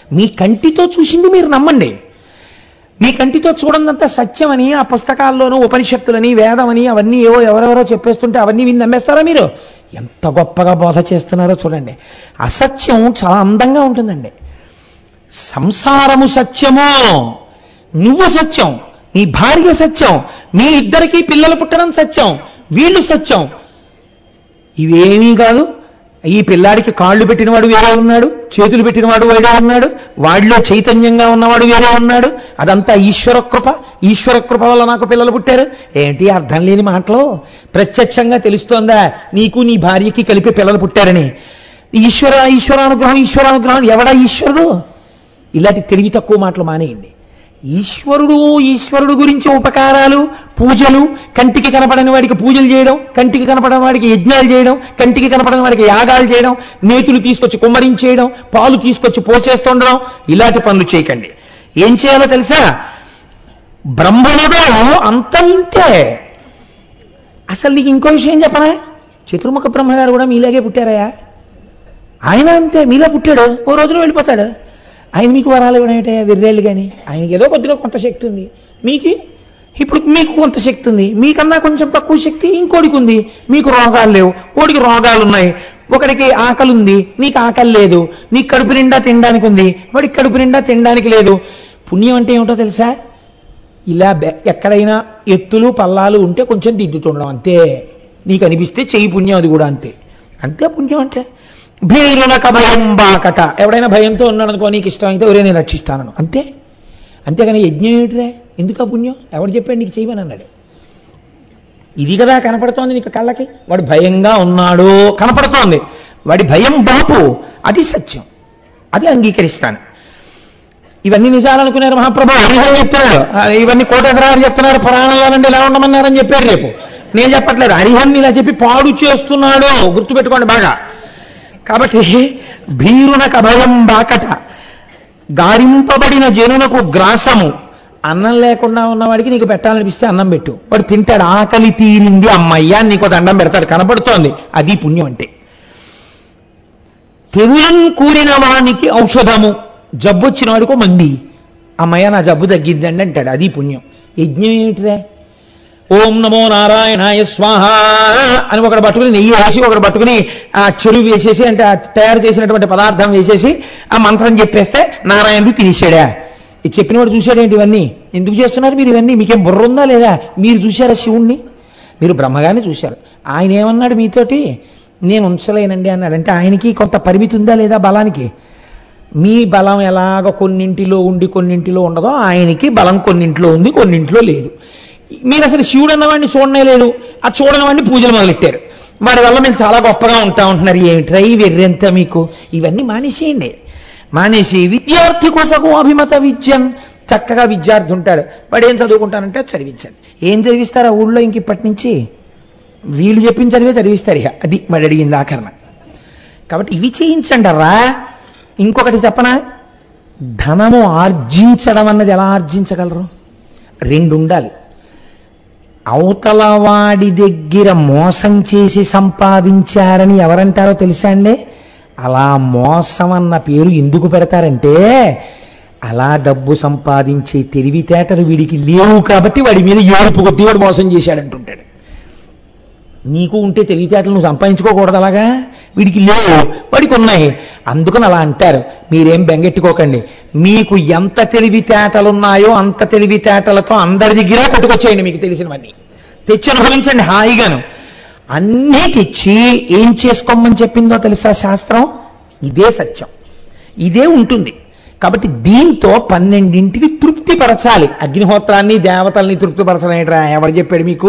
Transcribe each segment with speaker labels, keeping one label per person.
Speaker 1: మీ కంటితో చూసింది మీరు నమ్మండి మీ కంటితో చూడందంతా సత్యమని ఆ పుస్తకాల్లోనూ ఉపనిషత్తులని వేదమని అవన్నీ ఏవో ఎవరెవరో చెప్పేస్తుంటే అవన్నీ విని నమ్మేస్తారా మీరు ఎంత గొప్పగా బోధ చేస్తున్నారో చూడండి అసత్యం చాలా అందంగా ఉంటుందండి సంసారము సత్యము నువ్వు సత్యం నీ భార్య సత్యం మీ ఇద్దరికి పిల్లలు పుట్టడం సత్యం వీళ్ళు సత్యం ఇవేమీ కాదు ఈ పిల్లాడికి కాళ్ళు పెట్టినవాడు వేరే ఉన్నాడు చేతులు పెట్టినవాడు వేరే ఉన్నాడు వాడిలో చైతన్యంగా ఉన్నవాడు వేరే ఉన్నాడు అదంతా ఈశ్వర కృప ఈశ్వర కృప వల్ల నాకు పిల్లలు పుట్టారు ఏంటి అర్థం లేని మాటలు ప్రత్యక్షంగా తెలుస్తోందా నీకు నీ భార్యకి కలిపి పిల్లలు పుట్టారని ఈశ్వర ఈశ్వరానుగ్రహం ఈశ్వరానుగ్రహం ఎవడా ఈశ్వరుడు ఇలాంటి తెలివి తక్కువ మాటలు మానేయండి ఈశ్వరుడు ఈశ్వరుడు గురించి ఉపకారాలు పూజలు కంటికి కనపడని వాడికి పూజలు చేయడం కంటికి కనపడని వాడికి యజ్ఞాలు చేయడం కంటికి కనపడని వాడికి యాగాలు చేయడం నేతులు తీసుకొచ్చి కుమ్మరించేయడం పాలు తీసుకొచ్చి పోసేస్తుండడం ఇలాంటి పనులు చేయకండి ఏం చేయాలో తెలుసా బ్రహ్మనుడు అంత ఇంతే అసలు నీకు ఇంకో విషయం చెప్పనా చతుర్ముఖ బ్రహ్మగారు కూడా మీలాగే పుట్టారయా ఆయన అంతే మీలా పుట్టాడు ఓ రోజులో వెళ్ళిపోతాడు ఆయన మీకు వరాలు ఇవ్వడం ఏంటయ్యా వెర్రేళ్ళు కానీ ఆయనకి ఏదో కొద్దిగా కొంత శక్తి ఉంది మీకు ఇప్పుడు మీకు కొంత శక్తి ఉంది మీకన్నా కొంచెం తక్కువ శక్తి ఇంకోడికి ఉంది మీకు రోగాలు లేవు కోడికి రోగాలు ఉన్నాయి ఒకడికి ఆకలి ఉంది నీకు ఆకలి లేదు నీకు కడుపు నిండా తినడానికి ఉంది వాడికి కడుపు నిండా తినడానికి లేదు పుణ్యం అంటే ఏమిటో తెలుసా ఇలా బె- ఎక్కడైనా ఎత్తులు పల్లాలు ఉంటే కొంచెం దిద్దుతుండడం అంతే నీకు అనిపిస్తే చెయ్యి పుణ్యం అది కూడా అంతే అంతే పుణ్యం అంటే భీరునక భయం బాకట ఎవడైనా భయంతో ఉన్నాడు అనుకో నీకు ఇష్టం అయితే ఒరే నేను రక్షిస్తాను అంతే అంతేగాని యజ్ఞం ఏమిటిరే ఎందుకు ఆ పుణ్యం ఎవడు చెప్పాడు నీకు చేయమని అన్నాడు ఇది కదా కనపడుతోంది నీకు కళ్ళకి వాడు భయంగా ఉన్నాడు కనపడుతోంది వాడి భయం బాపు అది సత్యం అది అంగీకరిస్తాను ఇవన్నీ నిజాలు అనుకున్నారు మహాప్రభు హరిహర చెప్తున్నాడు ఆ, ఇవన్నీ కోటేశ్వరారు చెప్తున్నారు పురాణంలో నుండి ఎలా ఉండమన్నారని చెప్పారు రేపు నేను చెప్పట్లేదు హరిహన్ని ఇలా చెప్పి పాడు చేస్తున్నాడు గుర్తుపెట్టుకోండి బాగా కాబట్టి భీరునక భయం బాకట గారింపబడిన జనునకు గ్రాసము అన్నం లేకుండా ఉన్నవాడికి నీకు పెట్టాలనిపిస్తే అన్నం పెట్టు వాడు తింటాడు ఆకలి తీరింది అమ్మయ్యా నీకు దండం పెడతాడు కనపడుతోంది అది పుణ్యం అంటే తెరులం కూరిన వానికి ఔషధము జబ్బు వచ్చిన వాడికో మంది అమ్మయ్య నా జబ్బు తగ్గిద్దండి అంటాడు అది పుణ్యం యజ్ఞం ఏమిటిదే ఓం నమో నారాయణాయ స్వాహ అని ఒకడు పట్టుకుని నెయ్యి వేసి ఒకడు పట్టుకుని ఆ చెరువు వేసేసి అంటే ఆ తయారు చేసినటువంటి పదార్థం వేసేసి ఆ మంత్రం చెప్పేస్తే నారాయణుడు తినేసాడా ఇది చెప్పినవాడు చూశాడేంటి ఇవన్నీ ఎందుకు చేస్తున్నారు మీరు ఇవన్నీ మీకేం బుర్ర ఉందా లేదా మీరు చూశారా శివుణ్ణి మీరు బ్రహ్మగానే చూశారు ఆయన ఏమన్నాడు మీతోటి నేను ఉంచలేనండి అన్నాడు అంటే ఆయనకి కొంత పరిమితి ఉందా లేదా బలానికి మీ బలం ఎలాగ కొన్నింటిలో ఉండి కొన్నింటిలో ఉండదో ఆయనకి బలం కొన్నింటిలో ఉంది కొన్నింటిలో లేదు మీరు అసలు శివుడు అన్నవాడిని చూడనే లేడు ఆ చూడని వాడిని పూజలు మొదలెట్టారు వాడి వల్ల మేము చాలా గొప్పగా ఉంటా ఉంటున్నారు ఏమిట్రా ఈ వెర్రెంత మీకు ఇవన్నీ మానేసేయండి మానేసి విద్యార్థి కొసకు అభిమత విద్యం చక్కగా విద్యార్థి ఉంటాడు వాడు ఏం చదువుకుంటానంటే అది చదివించండి ఏం చదివిస్తారు ఆ ఊళ్ళో ఇంక ఇప్పటి నుంచి వీళ్ళు చెప్పిన చదివే చదివిస్తారు ఇక అది మరి అడిగింది ఆకరణ కాబట్టి ఇవి చేయించండి రా ఇంకొకటి చెప్పనా ధనము ఆర్జించడం అన్నది ఎలా ఆర్జించగలరు రెండు ఉండాలి అవతల వాడి దగ్గర మోసం చేసి సంపాదించారని ఎవరంటారో తెలుసా అండి అలా మోసం అన్న పేరు ఎందుకు పెడతారంటే అలా డబ్బు సంపాదించే తెలివితేటలు వీడికి లేవు కాబట్టి వాడి మీద ఏడుపు కొద్ది వాడు మోసం చేశాడంటుంటాడు నీకు ఉంటే తెలివితేటలు నువ్వు సంపాదించుకోకూడదు అలాగా వీడికి లేవు వాడికి ఉన్నాయి అందుకని అలా అంటారు మీరేం బెంగెట్టుకోకండి మీకు ఎంత తెలివితేటలు ఉన్నాయో అంత తెలివితేటలతో అందరి దగ్గర కొట్టుకొచ్చేయండి మీకు తెలిసినవన్నీ తెచ్చి అనుభవించండి హాయిగాను అన్నీ తెచ్చి ఏం చేసుకోమని చెప్పిందో తెలుసా శాస్త్రం ఇదే సత్యం ఇదే ఉంటుంది కాబట్టి దీంతో పన్నెండింటికి తృప్తిపరచాలి అగ్నిహోత్రాన్ని దేవతల్ని తృప్తిపరచడం ఏంట్రా ఎవరు చెప్పాడు మీకు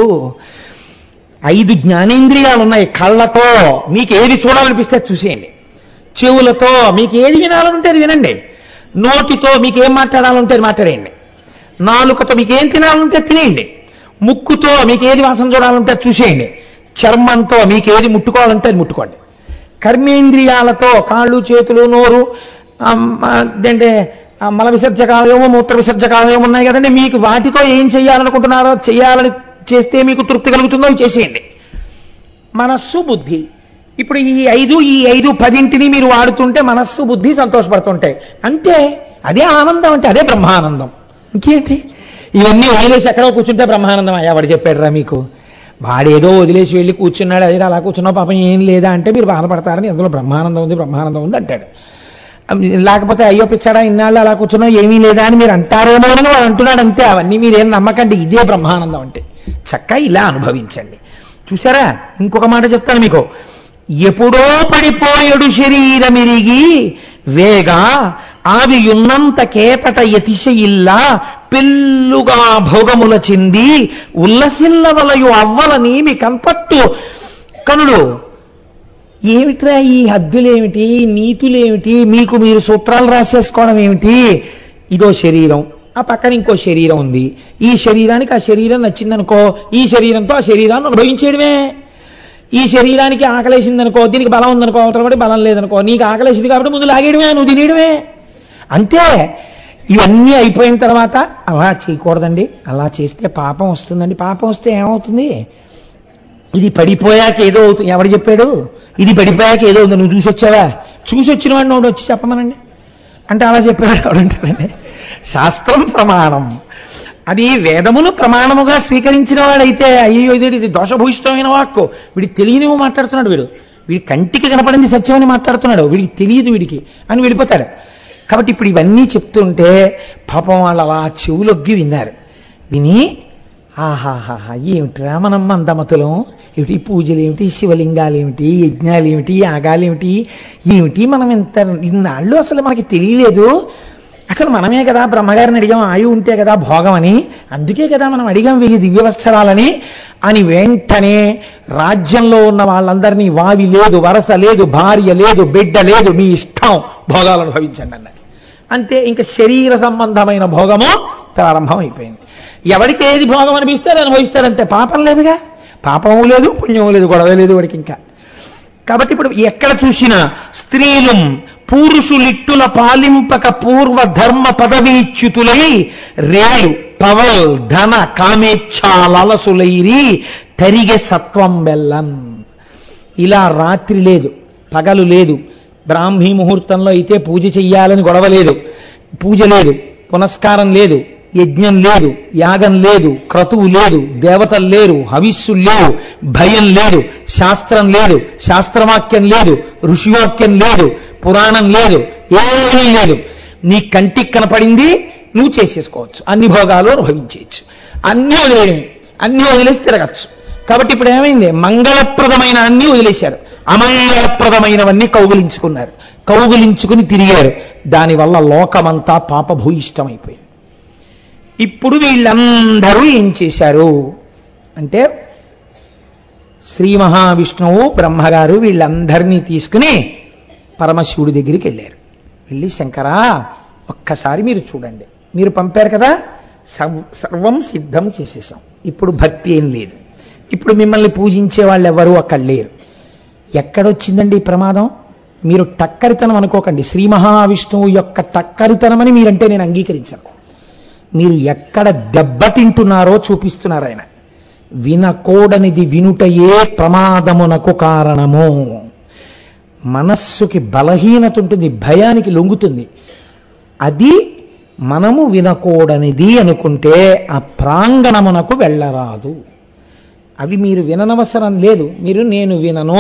Speaker 1: ఐదు జ్ఞానేంద్రియాలు ఉన్నాయి కళ్ళతో మీకు ఏది చూడాలనిపిస్తే అది చూసేయండి చెవులతో మీకు ఏది వినాలనుంటే అది వినండి నోటితో మీకు ఏం మాట్లాడాలంటే అది మాట్లాడేయండి నాలుకతో మీకు ఏం తినాలంటే అది తినేయండి ముక్కుతో మీకు ఏది వాసన చూడాలంటే అది చూసేయండి చర్మంతో మీకు ఏది ముట్టుకోవాలంటే అది ముట్టుకోండి కర్మేంద్రియాలతో కాళ్ళు చేతులు నోరు ఆమ్, అదేంటే ఆ మల విసర్జకాలయము మూత్ర విసర్జకాలయం ఉన్నాయి కదండి మీకు వాటితో ఏం చేయాలనుకుంటున్నారో చేయాలని చేస్తే మీకు తృప్తి కలుగుతుందో అవి చేసేయండి మనస్సు బుద్ధి ఇప్పుడు ఈ ఐదు ఈ ఐదు పదింటిని మీరు వాడుతుంటే మనస్సు బుద్ధి సంతోషపడుతుంటాయి అంతే అదే ఆనందం అంటే అదే బ్రహ్మానందం ఇంకేంటి ఇవన్నీ వదిలేసి ఎక్కడో కూర్చుంటే బ్రహ్మానందం ఎవడు చెప్పాడురా మీకు వాడేదో వదిలేసి వెళ్ళి కూర్చున్నాడు అదే అలా కూర్చున్నావు పాపం ఏం లేదా అంటే మీరు బాధపడతారని అందులో బ్రహ్మానందం ఉంది బ్రహ్మానందం ఉంది అంటాడు అమ్ లేకపోతే అయ్యో పిచ్చాడా ఇన్నాళ్ళు అలా కూర్చున్నావు ఏమీ లేదా అని మీరు అంటారేమో అని వాడు అంటున్నాడు అంతే అవన్నీ మీరేం నమ్మకండి ఇదే బ్రహ్మానందం అంటే చక్కగా ఇలా అనుభవించండి చూసారా ఇంకొక మాట చెప్తాను మీకు ఎప్పుడో పడిపోయడు శరీరమిరిగి వేగా ఆవి ఉన్నంత కేతట యతిశయిల్లా పెళ్ళుగా భోగముల చెంది ఉల్లసిల్లవలయు అవ్వలని మీ కనపట్టు కనుడు ఏమిట్రా ఈ హద్దులేమిటి నీతులేమిటి మీకు మీరు సూత్రాలు రాసేసుకోవడం ఏమిటి ఇదో శరీరం ఆ పక్కన ఇంకో శరీరం ఉంది ఈ శరీరానికి ఆ శరీరం నచ్చిందనుకో ఈ శరీరంతో ఆ శరీరాన్ని అనుభవించేయడమే ఈ శరీరానికి ఆకలేసిందనుకో దీనికి బలం ఉందనుకో అవతల వాడికి బలం లేదనుకో నీకు ఆకలేసింది కాబట్టి ముందు లాగేయడమే నువ్వు తినేయడమే అంతే ఇవన్నీ అయిపోయిన తర్వాత అలా చేయకూడదండి అలా చేస్తే పాపం వస్తుందండి పాపం వస్తే ఏమవుతుంది ఇది పడిపోయాక ఏదో అవుతుంది ఎవడు చెప్పాడు ఇది పడిపోయాక ఏదో ఉంది నువ్వు చూసి వచ్చావా చూసి వచ్చిన వాడిని ఒకటి వచ్చి చెప్పమనండి అంటే అలా చెప్పాడు ఎవడంటాడండి శాస్త్రం ప్రమాణం అది వేదములు ప్రమాణముగా స్వీకరించిన వాడైతే అయ్యో ఇది ఇది దోషభూయిష్టమైన వాక్కు వీడికి తెలియనివి మాట్లాడుతున్నాడు వీడు వీడి కంటికి కనపడింది సత్యమని మాట్లాడుతున్నాడు వీడికి తెలియదు వీడికి అని వెళ్ళిపోతాడు కాబట్టి ఇప్పుడు ఇవన్నీ చెప్తుంటే పాపం వాళ్ళు అలా చెవులొగ్గి విన్నారు విని ఆహాహాహా ఏమిట్రా మనం మందమతులం ఏమిటి పూజలు ఏమిటి శివలింగాలు ఏమిటి యజ్ఞాలు ఏమిటి యాగాలు ఏమిటి ఏమిటి మనం ఇంత ఇన్నాళ్ళు అసలు మనకి తెలియలేదు అసలు మనమే కదా బ్రహ్మగారిని అడిగాం ఆయు ఉంటే కదా భోగం అని అందుకే కదా మనం అడిగాం వెయ్యి దివ్యవత్సరాలని అని వెంటనే రాజ్యంలో ఉన్న వాళ్ళందరినీ వావి లేదు వరస లేదు భార్య లేదు బిడ్డ లేదు మీ ఇష్టం భోగాలు అనుభవించండి అన్నారు అంతే ఇంకా శరీర సంబంధమైన భోగము ప్రారంభం అయిపోయింది ఎవరికి ఏది భోగం అనిపిస్తే అది అనుభవిస్తారంతే పాపం లేదుగా పాపము లేదు పుణ్యము లేదు గొడవ లేదు వాడికి ఇంకా కాబట్టి ఇప్పుడు ఎక్కడ చూసినా స్త్రీలు పురుషులిట్టుల పాలింపక పూర్వ ధర్మ పదవీచ్యుతులై రేలు పవల్ ధన కామేచ్ఛాలసులైరి తరిగే సత్వం బెల్లన్ ఇలా రాత్రి లేదు పగలు లేదు బ్రాహ్మీ ముహూర్తంలో అయితే పూజ చెయ్యాలని గొడవ లేదు పూజ లేదు పునస్కారం లేదు యజ్ఞం లేదు యాగం లేదు క్రతువు లేదు దేవతలు లేరు హవిస్సులు లేవు భయం లేదు శాస్త్రం లేదు శాస్త్రవాక్యం లేదు ఋషివాక్యం లేదు పురాణం లేదు ఏమీ లేదు నీ కంటికి కనపడింది నువ్వు చేసేసుకోవచ్చు అన్ని భోగాలు అనుభవించేయచ్చు అన్ని వదిలేయడమే అన్ని వదిలేసి తిరగచ్చు కాబట్టి ఇప్పుడు ఏమైంది మంగళప్రదమైన అన్ని వదిలేశారు అమంగళప్రదమైనవన్నీ కౌగులించుకున్నారు కౌగులించుకుని తిరిగారు దానివల్ల లోకమంతా పాపభూయిష్టమైపోయింది ఇప్పుడు వీళ్ళందరూ ఏం చేశారు అంటే శ్రీ మహావిష్ణువు బ్రహ్మగారు వీళ్ళందరినీ తీసుకుని పరమశివుడి దగ్గరికి వెళ్ళారు వెళ్ళి శంకరా ఒక్కసారి మీరు చూడండి మీరు పంపారు కదా సర్వ- సర్వం సిద్ధం చేసేసాం ఇప్పుడు భక్తి ఏం లేదు ఇప్పుడు మిమ్మల్ని పూజించే వాళ్ళు ఎవరు అక్కడ లేరు ఎక్కడొచ్చిందండి ఈ ప్రమాదం మీరు టక్కరితనం అనుకోకండి శ్రీ మహావిష్ణువు యొక్క టక్కరితనమని మీరంటే నేను అంగీకరించను మీరు ఎక్కడ దెబ్బతింటున్నారో చూపిస్తున్నారు ఆయన వినకూడనిది వినుటయే ప్రమాదమునకు కారణము మనస్సుకి బలహీనత ఉంటుంది భయానికి లొంగుతుంది అది మనము వినకూడనిది అనుకుంటే ఆ ప్రాంగణమునకు వెళ్ళరాదు అవి మీరు విననవసరం లేదు మీరు నేను వినను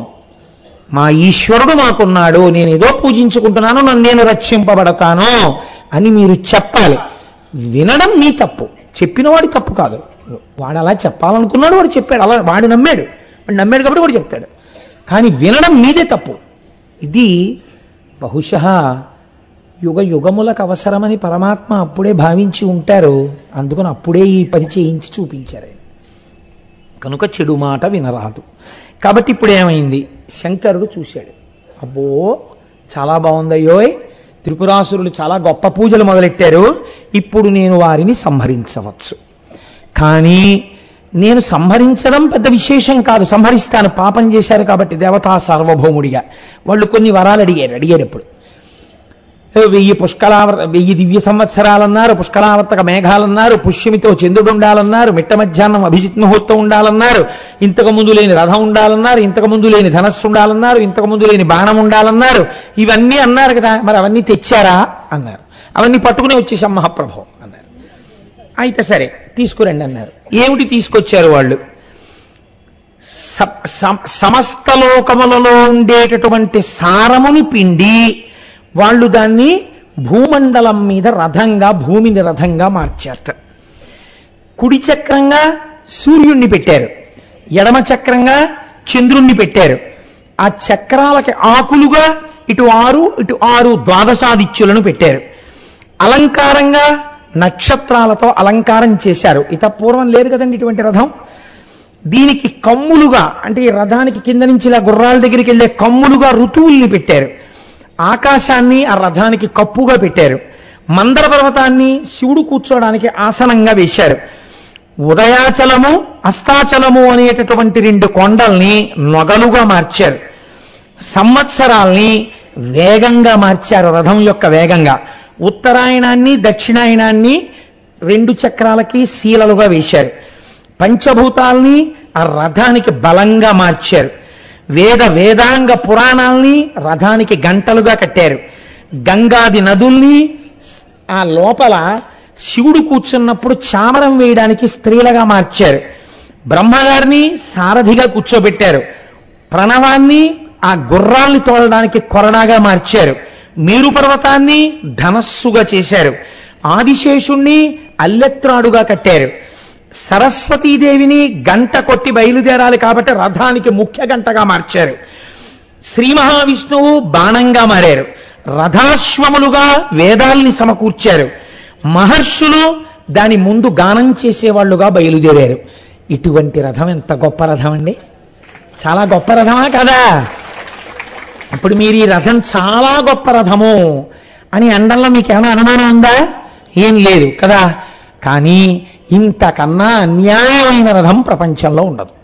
Speaker 1: మా ఈశ్వరుడు మాకున్నాడు నేను ఏదో పూజించుకుంటున్నాను నన్ను నేను రక్షింపబడతాను అని మీరు చెప్పాలి వినడం నీ తప్పు చెప్పినవాడి తప్పు కాదు వాడు అలా చెప్పాలనుకున్నాడు వాడు చెప్పాడు అలా వాడు నమ్మాడు వాడు నమ్మాడు కాబట్టి వాడు చెప్తాడు కానీ వినడం మీదే తప్పు ఇది బహుశः యుగ యుగములకు అవసరమని పరమాత్మ అప్పుడే భావించి ఉంటారు అందుకని అప్పుడే ఈ పని చేయించి చూపించారు ఆయన కనుక చెడు మాట వినరాదు కాబట్టి ఇప్పుడు ఏమైంది శంకరుడు చూశాడు అబ్బో చాలా బాగుందయ్యోయ్ త్రిపురాసురులు చాలా గొప్ప పూజలు మొదలెట్టారు ఇప్పుడు నేను వారిని సంహరించవచ్చు కానీ నేను సంహరించడం పెద్ద విశేషం కాదు సంహరిస్తాను పాపం చేశారు కాబట్టి దేవతా సార్వభౌముడిగా వాళ్ళు కొన్ని వరాలు అడిగారు అడిగారు ఇప్పుడు వెయ్యి పుష్కలావర్ వెయ్యి దివ్య సంవత్సరాలన్నారు పుష్కలావర్తక మేఘాలన్నారు పుష్యమితో చంద్రుడు ఉండాలన్నారు మిట్ట మధ్యాహ్నం అభిజిత్ ముహూర్తం ఉండాలన్నారు ఇంతకు ముందు లేని రథం ఉండాలన్నారు ఇంతకు ముందు లేని ధనస్సు ఉండాలన్నారు ఇంతకు ముందు లేని బాణం ఉండాలన్నారు ఇవన్నీ అన్నారు కదా మరి అవన్నీ తెచ్చారా అన్నారు అవన్నీ పట్టుకుని వచ్చేసాం మహాప్రభు అన్నారు అయితే సరే తీసుకురండి అన్నారు ఏమిటి తీసుకొచ్చారు వాళ్ళు స- సమ- సమస్త లోకములలో ఉండేటటువంటి సారముని పిండి వాళ్ళు దాన్ని భూమండలం మీద రథంగా భూమిని రథంగా మార్చారట కుడి చక్రంగా సూర్యుణ్ణి పెట్టారు ఎడమ చక్రంగా చంద్రుణ్ణి పెట్టారు ఆ చక్రాలకి ఆకులుగా ఇటు ఆరు ఇటు ఆరు ద్వాదశాదిత్యులను పెట్టారు అలంకారంగా నక్షత్రాలతో అలంకారం చేశారు ఇత పూర్వం లేదు కదండి ఇటువంటి రథం దీనికి కమ్ములుగా అంటే ఈ రథానికి కింద నుంచి ఇలా గుర్రాల దగ్గరికి వెళ్ళే కమ్ములుగా ఋతువుల్ని పెట్టారు ఆకాశాన్ని ఆ రథానికి కప్పుగా పెట్టారు మందర పర్వతాన్ని శివుడు కూర్చోడానికి ఆసనంగా వేశారు ఉదయాచలము అస్తాచలము అనేటటువంటి రెండు కొండల్ని నొగలుగా మార్చారు సంవత్సరాల్ని వేగంగా మార్చారు రథం యొక్క వేగంగా ఉత్తరాయణాన్ని దక్షిణాయనాన్ని రెండు చక్రాలకి శీలలుగా వేశారు పంచభూతాల్ని ఆ రథానికి బలంగా మార్చారు వేద వేదాంగ పురాణాల్ని రథానికి గంటలుగా కట్టారు గంగాది నదుల్ని ఆ లోపల శివుడు కూర్చున్నప్పుడు చామరం వేయడానికి స్త్రీలుగా మార్చారు బ్రహ్మగారిని సారథిగా కూర్చోబెట్టారు ప్రణవాన్ని ఆ గుర్రాల్ని తోలడానికి కొరడాగా మార్చారు మేరు పర్వతాన్ని ధనస్సుగా చేశారు ఆదిశేషుణ్ణి అల్లెత్రాడుగా కట్టారు సరస్వతీదేవిని గంట కొట్టి బయలుదేరాలి కాబట్టి రథానికి ముఖ్య గంటగా మార్చారు శ్రీ మహావిష్ణువు బాణంగా మారారు రథాశ్వములుగా వేదాల్ని సమకూర్చారు మహర్షులు దాని ముందు గానం చేసేవాళ్లుగా బయలుదేరారు ఇటువంటి రథం ఎంత గొప్ప రథం అండి చాలా గొప్ప రథమా కదా అప్పుడు మీరు ఈ రథం చాలా గొప్ప రథము అని అండంలో మీకు ఏమైనా అనుమానం ఉందా ఏం లేదు కదా కానీ ఇంతకన్నా అన్యాయమైన రథం ప్రపంచంలో ఉండదు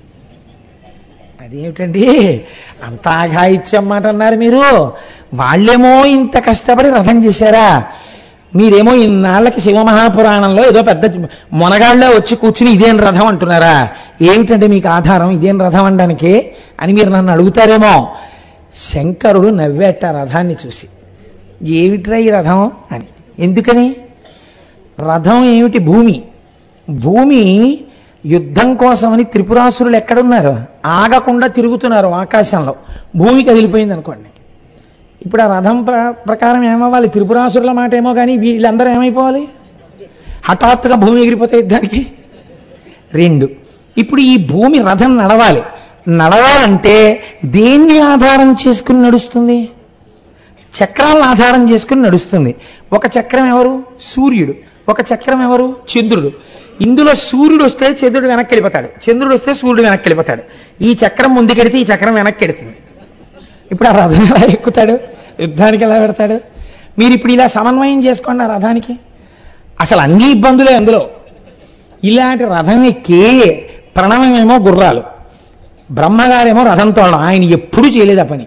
Speaker 1: అదేమిటండి అంత ఆఘాయిత్యం మాట అన్నారు మీరు వాళ్ళేమో ఇంత కష్టపడి రథం చేశారా మీరేమో ఇన్నాళ్ళకి శివమహాపురాణంలో ఏదో పెద్ద మొనగాళ్ళ వచ్చి కూర్చుని ఇదేం రథం అంటున్నారా ఏమిటంటే మీకు ఆధారం ఇదేం రథం అనడానికి అని మీరు నన్ను అడుగుతారేమో శంకరుడు నవ్వేట రథాన్ని చూసి ఏమిట్రా ఈ రథం అని ఎందుకని రథం ఏమిటి భూమి భూమి యుద్ధం కోసమని త్రిపురాసురులు ఎక్కడున్నారు ఆగకుండా తిరుగుతున్నారు ఆకాశంలో భూమి కదిలిపోయింది అనుకోండి ఇప్పుడు ఆ రథం ప్ర ప్రకారం ఏమవ్వాలి త్రిపురాసురుల మాట ఏమో కానీ వీళ్ళందరూ ఏమైపోవాలి హఠాత్తుగా భూమి ఎగిరిపోతే యుద్ధానికి రెండు ఇప్పుడు ఈ భూమి రథం నడవాలి నడవాలంటే దేన్ని ఆధారం చేసుకుని నడుస్తుంది చక్రాలను ఆధారం చేసుకుని నడుస్తుంది ఒక చక్రం ఎవరు సూర్యుడు ఒక చక్రం ఎవరు చంద్రుడు ఇందులో సూర్యుడు వస్తే చంద్రుడు వెనక్కి వెళ్ళిపోతాడు చంద్రుడు వస్తే సూర్యుడు వెనక్కి వెళ్ళిపోతాడు ఈ చక్రం ముందుకెడితే ఈ చక్రం వెనక్కి వెడుతుంది ఇప్పుడు ఆ రథం ఎలా ఎక్కుతాడు యుద్ధానికి ఎలా పెడతాడు మీరు ఇప్పుడు ఇలా సమన్వయం చేసుకోండి ఆ రథానికి అసలు అన్ని ఇబ్బందులే అందులో ఇలాంటి రథం ఎక్కి ప్రణవమేమో గుర్రాలు బ్రహ్మగారేమో రథం తోడడం ఆయన ఎప్పుడూ చేయలేదు ఆ పని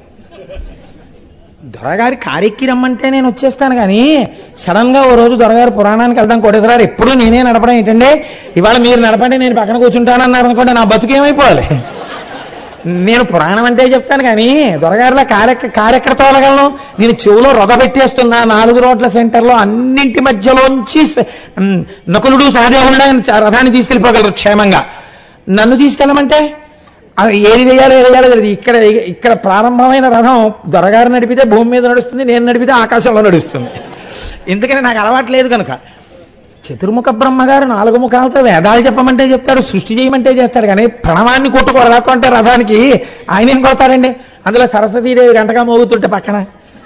Speaker 1: దొరగారి కారెక్కి రమ్మంటే నేను వచ్చేస్తాను కానీ సడన్ గా ఓ రోజు దొరగారు పురాణానికి వెళ్దాం కోటేశ్వరారు ఎప్పుడు నేనే నడపడం ఏంటంటే ఇవాళ మీరు నడపండి నేను పక్కన కూర్చుంటానన్నారు అనుకోండి నా బతుకేమైపోవాలి నేను పురాణం అంటే చెప్తాను కానీ దొరగారిలో కారెక్క కారెక్కడ తోలగలను నేను చెవులో రొద పెట్టేస్తున్నా నాలుగు రోడ్ల సెంటర్లో అన్నింటి మధ్యలోంచి స- ఉమ్, నకులుడు సహదేవుడు రథాన్ని తీసుకెళ్ళిపోగలరు క్షేమంగా నన్ను తీసుకెళ్ళమంటే అది ఏది వేయాలో ఏది వేయాలో తెలియదు ఇక్కడ ఇక్కడ ప్రారంభమైన రథం దొరగారు నడిపితే భూమి మీద నడుస్తుంది నేను నడిపితే ఆకాశంలో నడుస్తుంది ఎందుకని నాకు అలవాటు లేదు కనుక చతుర్ముఖ బ్రహ్మగారు నాలుగు ముఖాలతో వేదాలు చెప్పమంటే చెప్తాడు సృష్టి చేయమంటే చేస్తాడు కానీ ప్రణవాన్ని కొట్టుకోరు రథం అంటే రథానికి ఆయన ఏం కొడతాడండి అందులో సరస్వతీదేవి గంటగా మోగుతుంటే పక్కన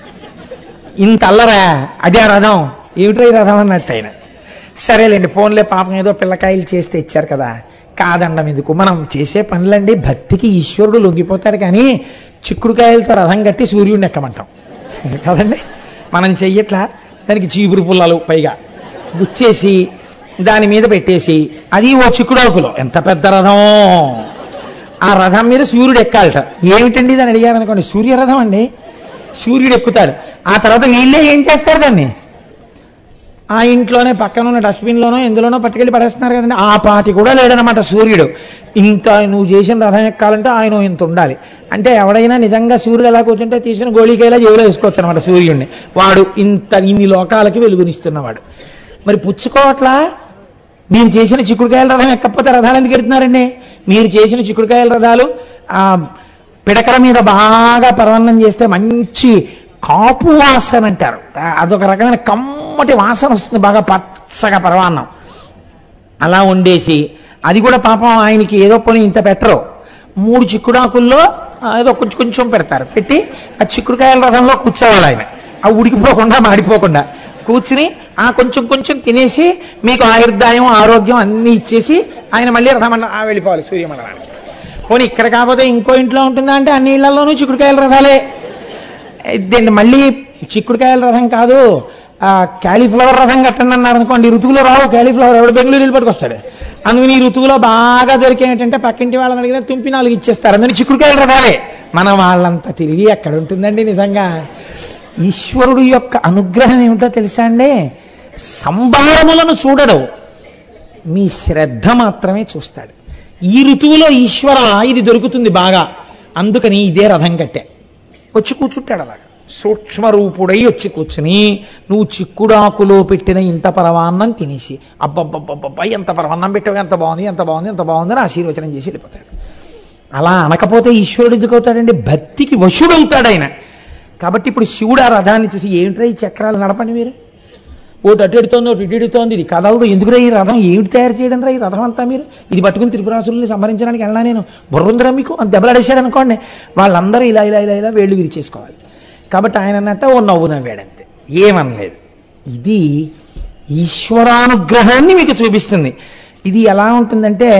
Speaker 1: ఇంత అల్లరా అదే ఆ రథం ఏమిటో ఈ రథం అన్నట్టు ఆయన సరేలేండి ఫోన్లే పాపం ఏదో పిల్లకాయలు చేస్తే ఇచ్చారు కదా కాదండం ఎందుకు మనం చేసే పనులండి భక్తికి ఈశ్వరుడు లొంగిపోతాడు కానీ చిక్కుడుకాయలతో రథం కట్టి సూర్యుడిని ఎక్కమంటాం కదండి మనం చెయ్యట్లా దానికి చీపురు పుల్లలు పైగా గుచ్చేసి దాని మీద పెట్టేసి అది ఓ చిక్కుడాకులో ఎంత పెద్ద రథం ఆ రథం మీద సూర్యుడు ఎక్కాలట ఏమిటండి దాన్ని అడిగారనుకోండి సూర్యరథం అండి సూర్యుడు ఎక్కుతాడు ఆ తర్వాత వీళ్ళే ఏం చేస్తారు దాన్ని ఆ ఇంట్లోనే పక్కన ఉన్న డస్ట్బిన్లోనో ఎందులోనో పట్టుకెళ్ళి పడేస్తున్నారు కదండి ఆ పాటి కూడా లేడనమాట సూర్యుడు ఇంకా నువ్వు చేసిన రథం ఎక్కాలంటే ఆయన ఇంత ఉండాలి అంటే ఎవడైనా నిజంగా సూర్యుడు ఎలా కూర్చుంటే తీసుకుని గోళీకేలా జేబులో వేసుకోవచ్చు అనమాట సూర్యుడిని వాడు ఇంత ఇన్ని లోకాలకి వెలుగునిస్తున్నవాడు మరి పుచ్చుకోవట్లా మీరు చేసిన చిక్కుడుకాయల రథం ఎక్కకపోతే రథాలు ఎందుకు ఎడుతున్నారండి మీరు చేసిన చిక్కుడుకాయల రథాలు ఆ పిడకల మీద బాగా పరవన్నం చేస్తే మంచి కాపు వాసన అంటారు ఆ, అదొక రకమైన కమ్మటి వాసన వస్తుంది బాగా పచ్చగా పరవాన్నం అలా వండేసి అది కూడా పాపం ఆయనకి ఏదో పని ఇంత పెట్టరు మూడు చిక్కుడాకుల్లో ఆ, ఏదో కొంచెం కొంచెం పెడతారు పెట్టి ఆ చిక్కుడుకాయల రథంలో కూర్చోవాలి ఆయన ఆ ఉడికిపోకుండా మాడిపోకుండా కూర్చుని ఆ కొంచెం కొంచెం తినేసి మీకు ఆయుర్దాయం ఆరోగ్యం అన్నీ ఇచ్చేసి ఆయన మళ్ళీ రథమన్న ఆ వెళ్ళిపోవాలి సూర్యమండలానికి పోనీ ఇక్కడ కాకపోతే ఇంకో ఇంట్లో ఉంటుందా అంటే అన్ని ఇళ్లలోనూ చిక్కుడుకాయల రథాలే ఇదేంటి మళ్ళీ చిక్కుడుకాయల రథం కాదు ఆ క్యాలీఫ్లవర్ రథం కట్టండి అన్నారు అనుకోండి ఈ ఋతువులో రావు క్యాలీఫ్లవర్ ఎవడు బెంగళూరు వెళ్ళి పట్టుకొస్తాడు అందుకని ఈ ఋతువులో బాగా దొరికేటంటే పక్కింటి వాళ్ళని అడిగినా తుంపి నాలుగు ఇచ్చేస్తారు అందుకని చిక్కుడుకాయల రథాలే మన వాళ్ళంత తెలివి ఎక్కడ ఉంటుందండి నిజంగా ఈశ్వరుడు యొక్క అనుగ్రహం ఏమిటో తెలుసా అండి సంభారములను చూడడు మీ శ్రద్ధ మాత్రమే చూస్తాడు ఈ ఋతువులో ఈశ్వర ఇది దొరుకుతుంది బాగా అందుకని ఇదే రథం కట్టే వచ్చి కూర్చుంటాడు అలాగా సూక్ష్మరూపుడై వచ్చి కూర్చుని నువ్వు చిక్కుడాకులో పెట్టిన ఇంత పరమాన్నం తినేసి అబ్బబ్బబ్బబ్బబ్బా ఎంత పరమాన్నం పెట్టావు ఎంత బాగుంది ఎంత బాగుంది ఎంత బాగుంది అని ఆశీర్వచనం చేసి వెళ్ళిపోతాడు అలా అనకపోతే ఈశ్వరుడు ఎందుకు అవుతాడండి భక్తికి వశుడవుతాడు ఆయన కాబట్టి ఇప్పుడు శివుడు ఆ రథాన్ని చూసి ఏంట్రా ఈ చక్రాలు నడపండి మీరు ఒకటి అటు ఎడుతోంది ఒకటి ఇటు ఎడుతోంది ఇది కదలదు ఎందుకురా ఈ రథం ఏమిటి తయారు చేయడం రా ఈ రథం అంతా మీరు ఇది పట్టుకుని త్రిపురాసుల్ని సంహరించడానికి వెళ్ళినా నేను బుర్రుందిరా మీకు అని దెబ్బలాడేశాడు అనుకోండి వాళ్ళందరూ ఇలా ఇలా ఇలా ఇలా వేళ్ళు విరిచేసుకోవాలి కాబట్టి ఆయన అన్నట్ట ఓ నవ్వు నవ్వాడంతే ఏమనలేదు ఇది ఈశ్వరానుగ్రహాన్ని మీకు చూపిస్తుంది ఇది ఎలా ఉంటుందంటే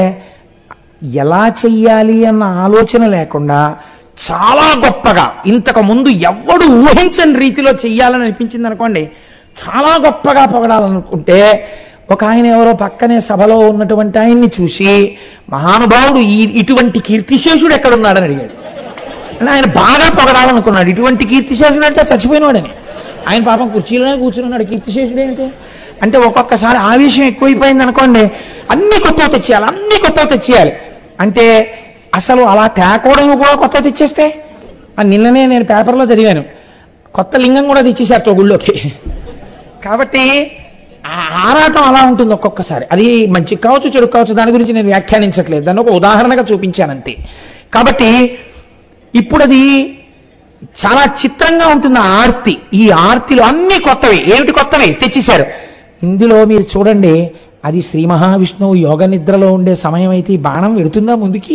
Speaker 1: ఎలా చెయ్యాలి అన్న ఆలోచన లేకుండా చాలా గొప్పగా ఇంతకు ముందు ఎవ్వడు ఊహించని రీతిలో చెయ్యాలని అనిపించింది అనుకోండి చాలా గొప్పగా పొగడాలనుకుంటే ఒక ఆయన ఎవరో పక్కనే సభలో ఉన్నటువంటి ఆయన్ని చూసి మహానుభావుడు ఈ ఇటువంటి కీర్తిశేషుడు ఎక్కడున్నాడని అడిగాడు అని ఆయన బాగా పొగడాలనుకున్నాడు ఇటువంటి కీర్తిశేషుడు అంటే చచ్చిపోయినాడని ఆయన పాపం కుర్చీలోనే కూర్చుని ఉన్నాడు కీర్తిశేషుడు ఏంటి అంటే ఒక్కొక్కసారి ఆవేశం ఎక్కువైపోయింది అనుకోండి అన్ని కొత్తవి తెచ్చేయాలి అన్ని కొత్తవి తెచ్చేయాలి అంటే అసలు అలా తేకూడదు కూడా కొత్త తెచ్చేస్తే ఆ నిన్ననే నేను పేపర్లో చదివాను కొత్త లింగం కూడా తెచ్చేసారు గుళ్ళోకి కాబట్టి ఆ ఆరాటం అలా ఉంటుంది ఒక్కొక్కసారి అది మంచి కావచ్చు చెడు కావచ్చు దాని గురించి నేను వ్యాఖ్యానించట్లేదు దాన్ని ఒక ఉదాహరణగా చూపించాను అంతే కాబట్టి ఇప్పుడు అది చాలా చిత్రంగా ఉంటుంది ఆ ఆర్తి ఈ ఆర్తిలో అన్ని కొత్తవి ఏమిటి కొత్తవి తెచ్చేశారు ఇందులో మీరు చూడండి అది శ్రీ మహావిష్ణువు యోగ నిద్రలో ఉండే సమయం అయితే ఈ బాణం వెడుతుందా ముందుకి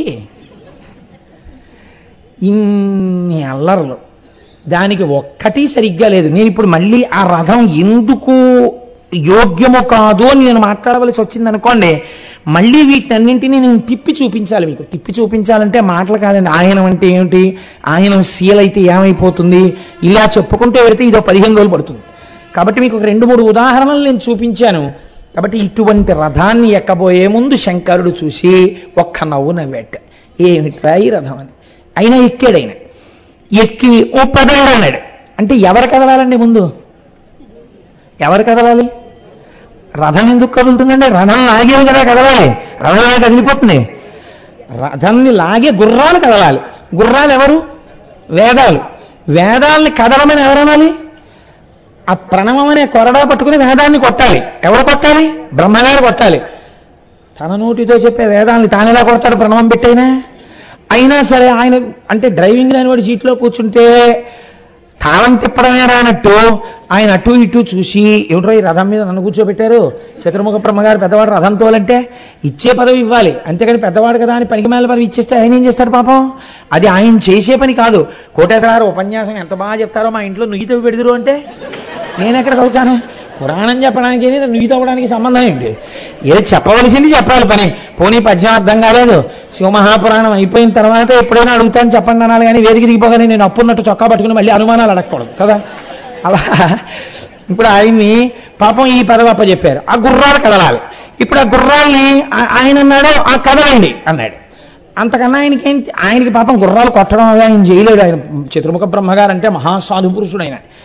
Speaker 1: ఇన్ని అల్లర్లు దానికి ఒక్కటి సరిగ్గా లేదు నేను ఇప్పుడు మళ్ళీ ఆ రథం ఎందుకు యోగ్యము కాదు అని నేను మాట్లాడవలసి వచ్చింది అనుకోండి మళ్ళీ వీటన్నింటినీ నేను తిప్పి చూపించాలి మీకు తిప్పి చూపించాలంటే మాటలు కాదండి ఆయన అంటే ఏమిటి ఆయన సీల్ అయితే ఏమైపోతుంది ఇలా చెప్పుకుంటూ వెళితే ఇదో పదిహేను రోజులు పడుతుంది కాబట్టి మీకు ఒక రెండు మూడు ఉదాహరణలు నేను చూపించాను కాబట్టి ఇటువంటి రథాన్ని ఎక్కబోయే ముందు శంకరుడు చూసి ఒక్క నవ్వు నవ్వేట ఏమిట్రా ఈ రథం అని అయినా ఎక్కాడు ఆయన ఎక్కి ఓ పదాడు అన్నాడు అంటే ఎవరు కదలాలండి ముందు ఎవరు కదలాలి రథం ఎందుకు కదులుతుందండి రథం లాగే కదా కదలాలి రథం లాగా కదిలిపోతుంది రథాన్ని లాగే గుర్రాలు కదలాలి గుర్రాలు ఎవరు వేదాలు వేదాల్ని కదలమని ఎవరనాలి ఆ ప్రణవం అనే కొరడా పట్టుకుని వేదాన్ని కొట్టాలి ఎవరు కొట్టాలి బ్రహ్మగారు కొట్టాలి తన నోటితో చెప్పే వేదాల్ని తానెలా కొడతాడు ప్రణవం పెట్టైనా అయినా సరే ఆయన అంటే డ్రైవింగ్ లేని వాడి సీట్లో కూర్చుంటే తాళం తిప్పడమే రానట్టు ఆయన అటు ఇటు చూసి ఏమిట్రో ఈ రథం మీద నన్ను కూర్చోబెట్టారు చతుర్ముఖ బ్రహ్మగారు పెద్దవాడు రథం తోలంటే ఇచ్చే పదవి ఇవ్వాలి అంతేకాని పెద్దవాడు కదా అని పనికి మేల పదవి ఇచ్చేస్తే ఆయన ఏం చేస్తాడు పాపం అది ఆయన చేసే పని కాదు కోటేశ్వరారు ఉపన్యాసం ఎంత బాగా చెప్తారో మా ఇంట్లో నుయ్యి తవ్వి పెడదురు అంటే నేను ఎక్కడ చదువుతాను పురాణం చెప్పడానికి నుయ్యి తవ్వడానికి సంబంధం ఏంటి ఏదో చెప్పవలసింది చెప్పాలి పని పోనీ పద్యం అర్థం కాలేదు శివమహాపురాణం అయిపోయిన తర్వాత ఎప్పుడైనా అడుగుతాను చెప్పండి అనాలి కానీ వేదిక దిగిపోగానే నేను అప్పున్నట్టు చొక్కా పట్టుకుని మళ్ళీ అనుమానాలు అడగకూడదు కదా అలా ఇప్పుడు ఆయన్ని పాపం ఈ పదవి అప్పచెప్పారు ఆ గుర్రాలు కదలాలి ఇప్పుడు ఆ గుర్రాల్ని ఆ- ఆయన అన్నాడు ఆ కదలండి అన్నాడు అంతకన్నా ఆయనకి ఏంటి ఆయనకి పాపం గుర్రాలు కొట్టడం అది ఆయన చేయలేడు ఆయన చతుర్ముఖ బ్రహ్మగారు అంటే మహాసాధు పురుషుడు ఆయన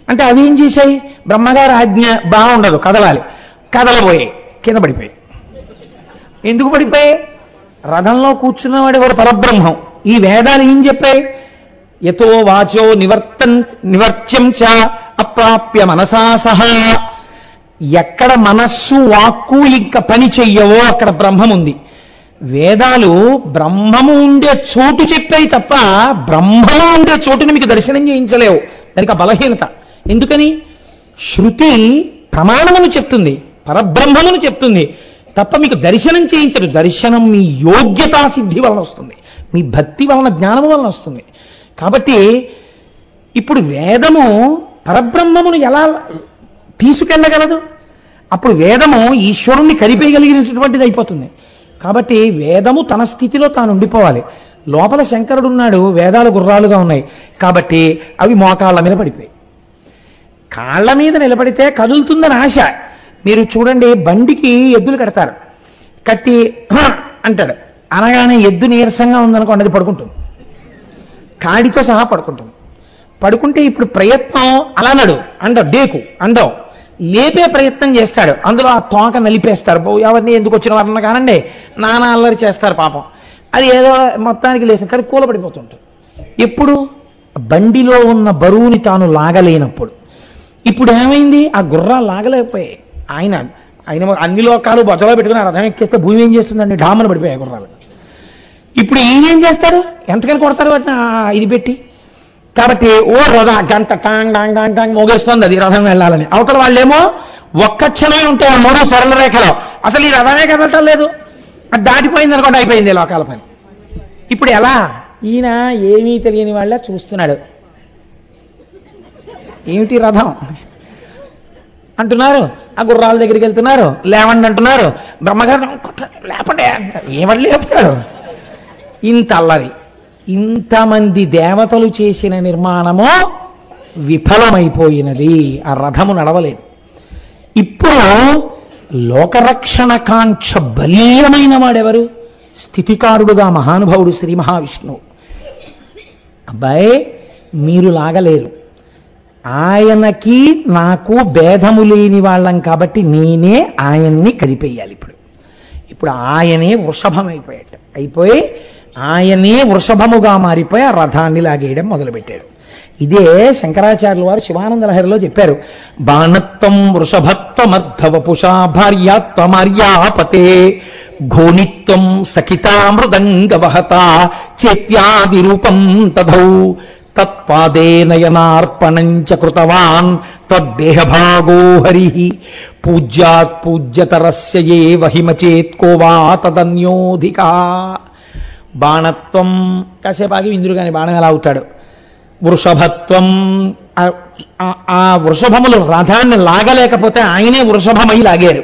Speaker 1: అంటే అవి ఏం చేశాయి బ్రహ్మగారి ఆజ్ఞ బాగుండదు కదలాలి కదలబోయాయి కింద పడిపోయాయి ఎందుకు పడిపోయాయి రథంలో కూర్చున్నవాడు ఎవరు పరబ్రహ్మం ఈ వేదాలు ఏం చెప్పాయి యతో వాచో నివర్తన్ నివర్త్యం చ అప్రాప్య మనసా సహా ఎక్కడ మనస్సు వాక్కు ఇంకా పని చెయ్యవో అక్కడ బ్రహ్మం ఉంది వేదాలు బ్రహ్మము ఉండే చోటు చెప్పాయి తప్ప బ్రహ్మము ఉండే చోటుని మీకు దర్శనం చేయించలేవు దానికి ఆ బలహీనత ఎందుకని శృతి ప్రమాణమును చెప్తుంది పరబ్రహ్మమును చెప్తుంది తప్ప మీకు దర్శనం చేయించదు దర్శనం మీ యోగ్యతా సిద్ధి వలన వస్తుంది మీ భక్తి వలన జ్ఞానము వలన వస్తుంది కాబట్టి ఇప్పుడు వేదము పరబ్రహ్మమును ఎలా తీసుకెళ్ళగలదు అప్పుడు వేదము ఈశ్వరుణ్ణి కరిపేయగలిగినటువంటిది అయిపోతుంది కాబట్టి వేదము తన స్థితిలో తాను ఉండిపోవాలి లోపల శంకరుడు ఉన్నాడు వేదాలు గుర్రాలుగా ఉన్నాయి కాబట్టి అవి మోకాళ్ళ మీద పడిపోయాయి కాళ్ళ మీద నిలబడితే కదులుతుందని ఆశ మీరు చూడండి బండికి ఎద్దులు కడతారు కట్టి "హ" అంటాడు అనగానే ఎద్దు నీరసంగా ఉందనుకోండి అది పడుకుంటుంది కాడితో సహా పడుకుంటుంది పడుకుంటే ఇప్పుడు ప్రయత్నం అలా నడు అండవు డేకు అండవు లేపే ప్రయత్నం చేస్తాడు అందులో ఆ తోక నలిపేస్తారు "బో, ఎవరిని ఎందుకు వచ్చిన వారన్నా కానండి నానా అల్లరి చేస్తారు పాపం అది ఏదో మొత్తానికి లేచిన కానీ కూలబడిపోతుంటుంది ఎప్పుడు బండిలో ఉన్న బరువుని తాను లాగలేనప్పుడు ఇప్పుడు ఏమైంది ఆ గుర్రాలు లాగలేకపోయాయి ఆయన ఆయన అన్ని లోకాలు బొజ్జలో పెట్టుకుని ఆ రథం ఎక్కేస్తే భూమి ఏం చేస్తుందండి డామను పడిపోయాయి గుర్రాలు ఇప్పుడు ఈయన ఏం చేస్తారు ఎంతకని కొడతారు వాటిని ఆ ఇది పెట్టి కాబట్టి ఓ రథ గంట టాంగ్ డాంగ్ డాంగ్ డాంగ్ మోగేస్తుంది అది రథం వెళ్ళాలని అవతల వాళ్ళేమో ఒక్క క్షణమే ఉంటాయి ఆ మూడు సరళ రేఖలో అసలు ఈ రథమే కదలటం లేదు అది దాటిపోయింది అనుకోండి అయిపోయింది ఈ లోకాల పని ఇప్పుడు ఎలా ఈయన ఏమీ తెలియని వాళ్ళ చూస్తున్నాడు ఏమిటి రథం అంటున్నారు ఆ గుర్రాల దగ్గరికి వెళ్తున్నారు లేవండి అంటున్నారు బ్రహ్మగారు "కొట్ట- లేపండి అంటారు. ఏమని లేపుతాడు ఇంత అల్లరి ఇంతమంది దేవతలు చేసిన నిర్మాణము విఫలమైపోయినది ఆ రథము నడవలేదు ఇప్పుడు లోకరక్షణ కాంక్ష బలీయమైన వాడెవరు స్థితికారుడుగా మహానుభావుడు శ్రీ మహావిష్ణువు అబ్బాయి మీరు లాగలేరు ఆయనకి నాకు భేదము లేని వాళ్ళం కాబట్టి నేనే ఆయన్ని కదిపేయాలి ఇప్పుడు ఇప్పుడు ఆయనే వృషభం అయిపోయాడు అయిపోయి ఆయనే వృషభముగా మారిపోయి ఆ రథాన్ని లాగేయడం మొదలుపెట్టాడు ఇదే శంకరాచార్యుల వారు శివానంద లహరిలో చెప్పారు బాణత్వం వృషభత్వమర్ధవపుషా భార్యాత్వమార్యాపతే ఘోనిత్వం సఖితా మృదంగవహత చేత్యాది రూపం తథౌ తత్పాదే నయనార్పణం చ కృతవాన్ తద్దేహభాగో హరి పూజ్యాత్ పూజ్యతరస్య ఏ వహిమచేత్కో వా తదన్యోధికా బాణత్వం కాసేపు ఆగి ఇంద్రుడు కానీ బాణం ఎలా అవుతాడు వృషభత్వం ఆ- ఆ- ఆ వృషభములు రథాన్ని లాగలేకపోతే ఆయనే వృషభమై లాగారు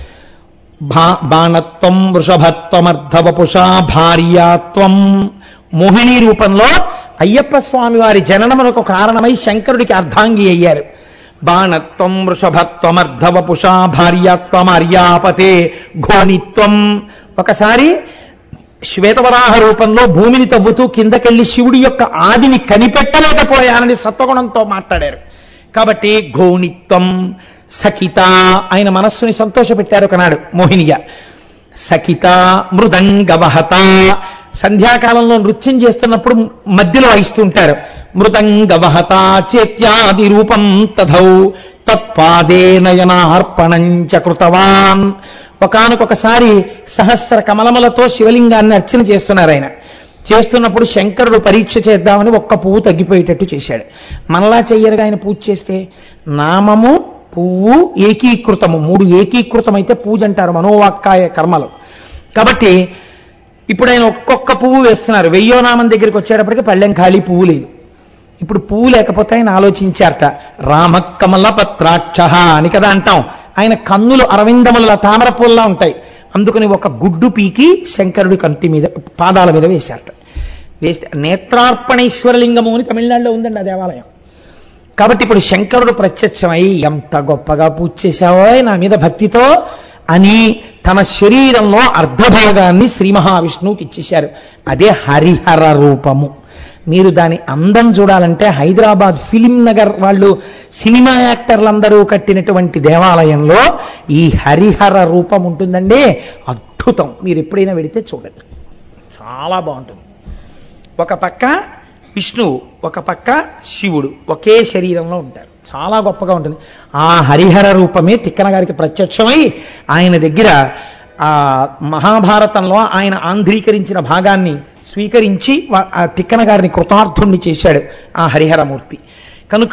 Speaker 1: భా- బాణత్వం వృషభత్వమర్ధవపుషా భార్యాత్వం మోహిని రూపంలో అయ్యప్ప స్వామి వారి జననమునకు కారణమై శంకరుడికి అర్ధాంగి అయ్యారు బాణత్వం వృషభత్వమర్ధవపుషా భార్యాత్వమార్యాపతే ఘోనిత్వం ఒకసారి శ్వేతవరాహ రూపంలో భూమిని తవ్వుతూ కిందకెళ్లి శివుడి యొక్క ఆదిని కనిపెట్టలేకపోయానని సత్వగుణంతో మాట్లాడారు కాబట్టి ఘోణిత్వం సఖిత ఆయన మనస్సుని సంతోషపెట్టారు ఒకనాడు మోహినిగా సఖిత మృదంగవహత సంధ్యాకాలంలో నృత్యం చేస్తున్నప్పుడు మధ్యలో వాయిస్తుంటారు మృదంగవహత చేత్యాది రూపం తథౌ తత్పాదే నయనార్పణం చ కృతవాన్ ఒకానొకసారి సహస్ర కమలములతో శివలింగాన్ని అర్చన చేస్తున్నారు ఆయన చేస్తున్నప్పుడు శంకరుడు పరీక్ష చేద్దామని ఒక్క పువ్వు తగ్గిపోయేటట్టు చేశాడు మనలా చెయ్యరుగా ఆయన పూజ చేస్తే నామము పువ్వు ఏకీకృతము మూడు ఏకీకృతమైతే పూజ అంటారు మనోవాక్కాయ కర్మలు కాబట్టి ఇప్పుడు ఆయన ఒక్కొక్క పువ్వు వేస్తున్నారు వెయ్యో నామం దగ్గరికి వచ్చేటప్పటికి పళ్ళెం ఖాళీ పువ్వు లేదు ఇప్పుడు పువ్వు లేకపోతే ఆయన ఆలోచించారట రామ కమల పత్రాక్ష అని కదా అంటాం ఆయన కన్నులు అరవిందముల తామర పూల్లా ఉంటాయి అందుకని ఒక గుడ్డు పీకి శంకరుడి కంటి మీద పాదాల మీద వేశారట వేస్తే నేత్రార్పణేశ్వరలింగము అని తమిళనాడులో ఉందండి ఆ దేవాలయం కాబట్టి ఇప్పుడు శంకరుడు ప్రత్యక్షమై ఎంత గొప్పగా పూజ చేశావో నా మీద భక్తితో అని తన శరీరంలో అర్ధభాగాన్ని శ్రీ మహావిష్ణువుకి ఇచ్చేశారు అదే హరిహర రూపము మీరు దాని అందం చూడాలంటే హైదరాబాద్ ఫిలిం నగర్ వాళ్ళు సినిమా యాక్టర్లందరూ కట్టినటువంటి దేవాలయంలో ఈ హరిహర రూపం ఉంటుందండి అద్భుతం మీరు ఎప్పుడైనా వెడితే చూడండి చాలా బాగుంటుంది ఒక పక్క విష్ణువు ఒక పక్క శివుడు ఒకే శరీరంలో ఉంటారు చాలా గొప్పగా ఉంటుంది ఆ హరిహర రూపమే తిక్కన గారికి ప్రత్యక్షమై ఆయన దగ్గర ఆ మహాభారతంలో ఆయన ఆంధ్రీకరించిన భాగాన్ని స్వీకరించి వా- ఆ తిక్కన గారిని కృతార్థుణ్ణి చేశాడు ఆ హరిహరమూర్తి కనుక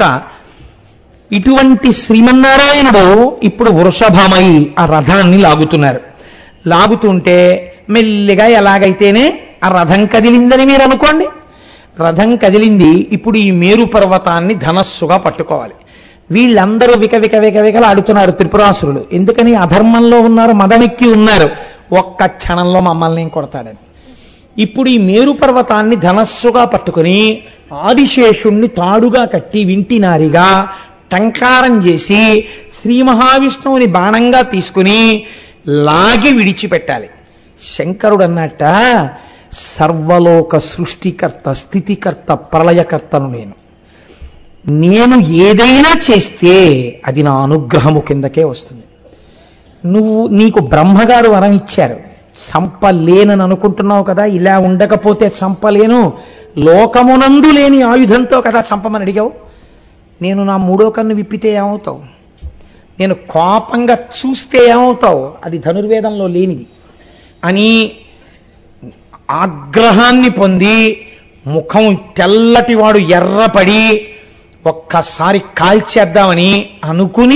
Speaker 1: ఇటువంటి శ్రీమన్నారాయణుడు ఇప్పుడు వృషభమై ఆ రథాన్ని లాగుతున్నారు లాగుతుంటే మెల్లిగా ఎలాగైతేనే ఆ రథం కదిలిందని మీరు అనుకోండి రథం కదిలింది ఇప్పుడు ఈ మేరు పర్వతాన్ని ధనస్సుగా పట్టుకోవాలి వీళ్ళందరూ విక విక విక వికలాడుతున్నారు త్రిపురాసురులు ఎందుకని అధర్మంలో ఉన్నారు మదమెక్కి ఉన్నారు ఒక్క క్షణంలో మమ్మల్ని ఏం కొడతాడని ఇప్పుడు ఈ మేరు పర్వతాన్ని ధనస్సుగా పట్టుకుని ఆదిశేషుణ్ణి తాడుగా కట్టి వింటినారిగా టంకారం చేసి శ్రీ మహావిష్ణువుని బాణంగా తీసుకుని లాగి విడిచిపెట్టాలి శంకరుడు అన్నట్ట సర్వలోక సృష్టికర్త స్థితికర్త ప్రళయకర్తను నేను నేను ఏదైనా చేస్తే అది నా అనుగ్రహము కిందకే వస్తుంది నువ్వు నీకు బ్రహ్మగారు వరం ఇచ్చారు చంపలేనని అనుకుంటున్నావు కదా ఇలా ఉండకపోతే చంపలేను లోకమునందు లేని ఆయుధంతో కదా చంపమని అడిగావు నేను నా మూడో కన్ను విప్పితే ఏమవుతావు నేను కోపంగా చూస్తే ఏమవుతావు అది ధనుర్వేదంలో లేనిది అని ఆగ్రహాన్ని పొంది ముఖం తెల్లటి వాడు ఎర్రపడి ఒక్కసారి కాల్చేద్దామని అనుకుని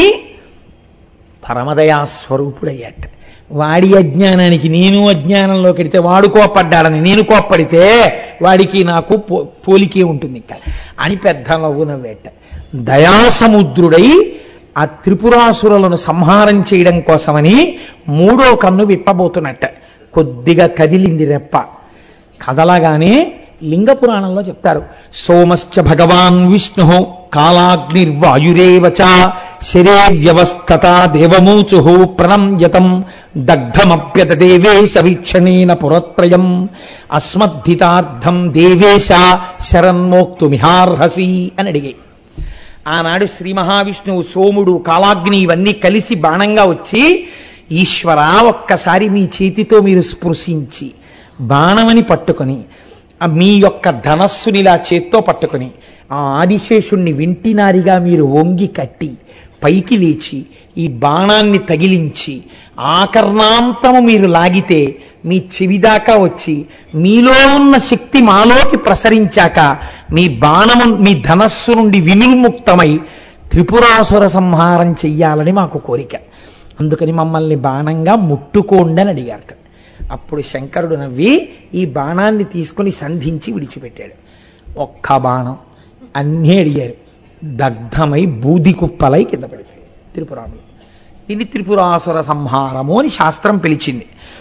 Speaker 1: పరమదయా స్వరూపుడయ్యాట వాడి అజ్ఞానానికి నేను అజ్ఞానంలో కెడితే వాడు కోప్పడ్డాడని నేను కోప్పడితే వాడికి నాకు పో పోలికే ఉంటుంది ఇంకా అని పెద్ద నవ్వు నవ్వేట దయాసముద్రుడై ఆ త్రిపురాసురులను సంహారం చేయడం కోసమని మూడో కన్ను విప్పబోతున్నట్ట కొద్దిగా కదిలింది రెప్ప కదలగానే లింగ పురాణంలో చెప్తారు సోమశ్చ భగవాన్ విష్ణు కాలాగ్నిర్వాయురేవ చ శరే వ్యవస్థత దేవమూచు ప్రణమ్యతం దగ్ధమప్యత దేవేశ వీక్షణేన పురత్రయం అస్మద్ధితార్థం దేవేశ శరన్మోక్తుమిహార్హసి అని అడిగాయి ఆనాడు శ్రీ మహావిష్ణువు సోముడు కాలాగ్ని ఇవన్నీ కలిసి బాణంగా వచ్చి ఈశ్వర ఒక్కసారి మీ చేతితో మీరు స్పృశించి బాణమని పట్టుకొని ఆ మీ యొక్క ధనస్సుని ఇలా చేత్తో పట్టుకొని ఆ ఆదిశేషుణ్ణి వింటినారిగా మీరు వంగి కట్టి పైకి లేచి ఈ బాణాన్ని తగిలించి ఆకర్ణాంతము మీరు లాగితే మీ చెవిదాకా వచ్చి మీలో ఉన్న శక్తి మాలోకి ప్రసరించాక మీ బాణము మీ ధనస్సు నుండి వినిర్ముక్తమై త్రిపురాసుర సంహారం చెయ్యాలని మాకు కోరిక అందుకని మమ్మల్ని బాణంగా ముట్టుకోండి అని అడిగారట అప్పుడు శంకరుడు నవ్వి ఈ బాణాన్ని తీసుకుని సంధించి విడిచిపెట్టాడు ఒక్క బాణం అన్నీ అడిగారు దగ్ధమై బూది కుప్పలై కింద పడిపోయాయి త్రిపురాములు ఇది త్రిపురాసుర సంహారము అని శాస్త్రం పిలిచింది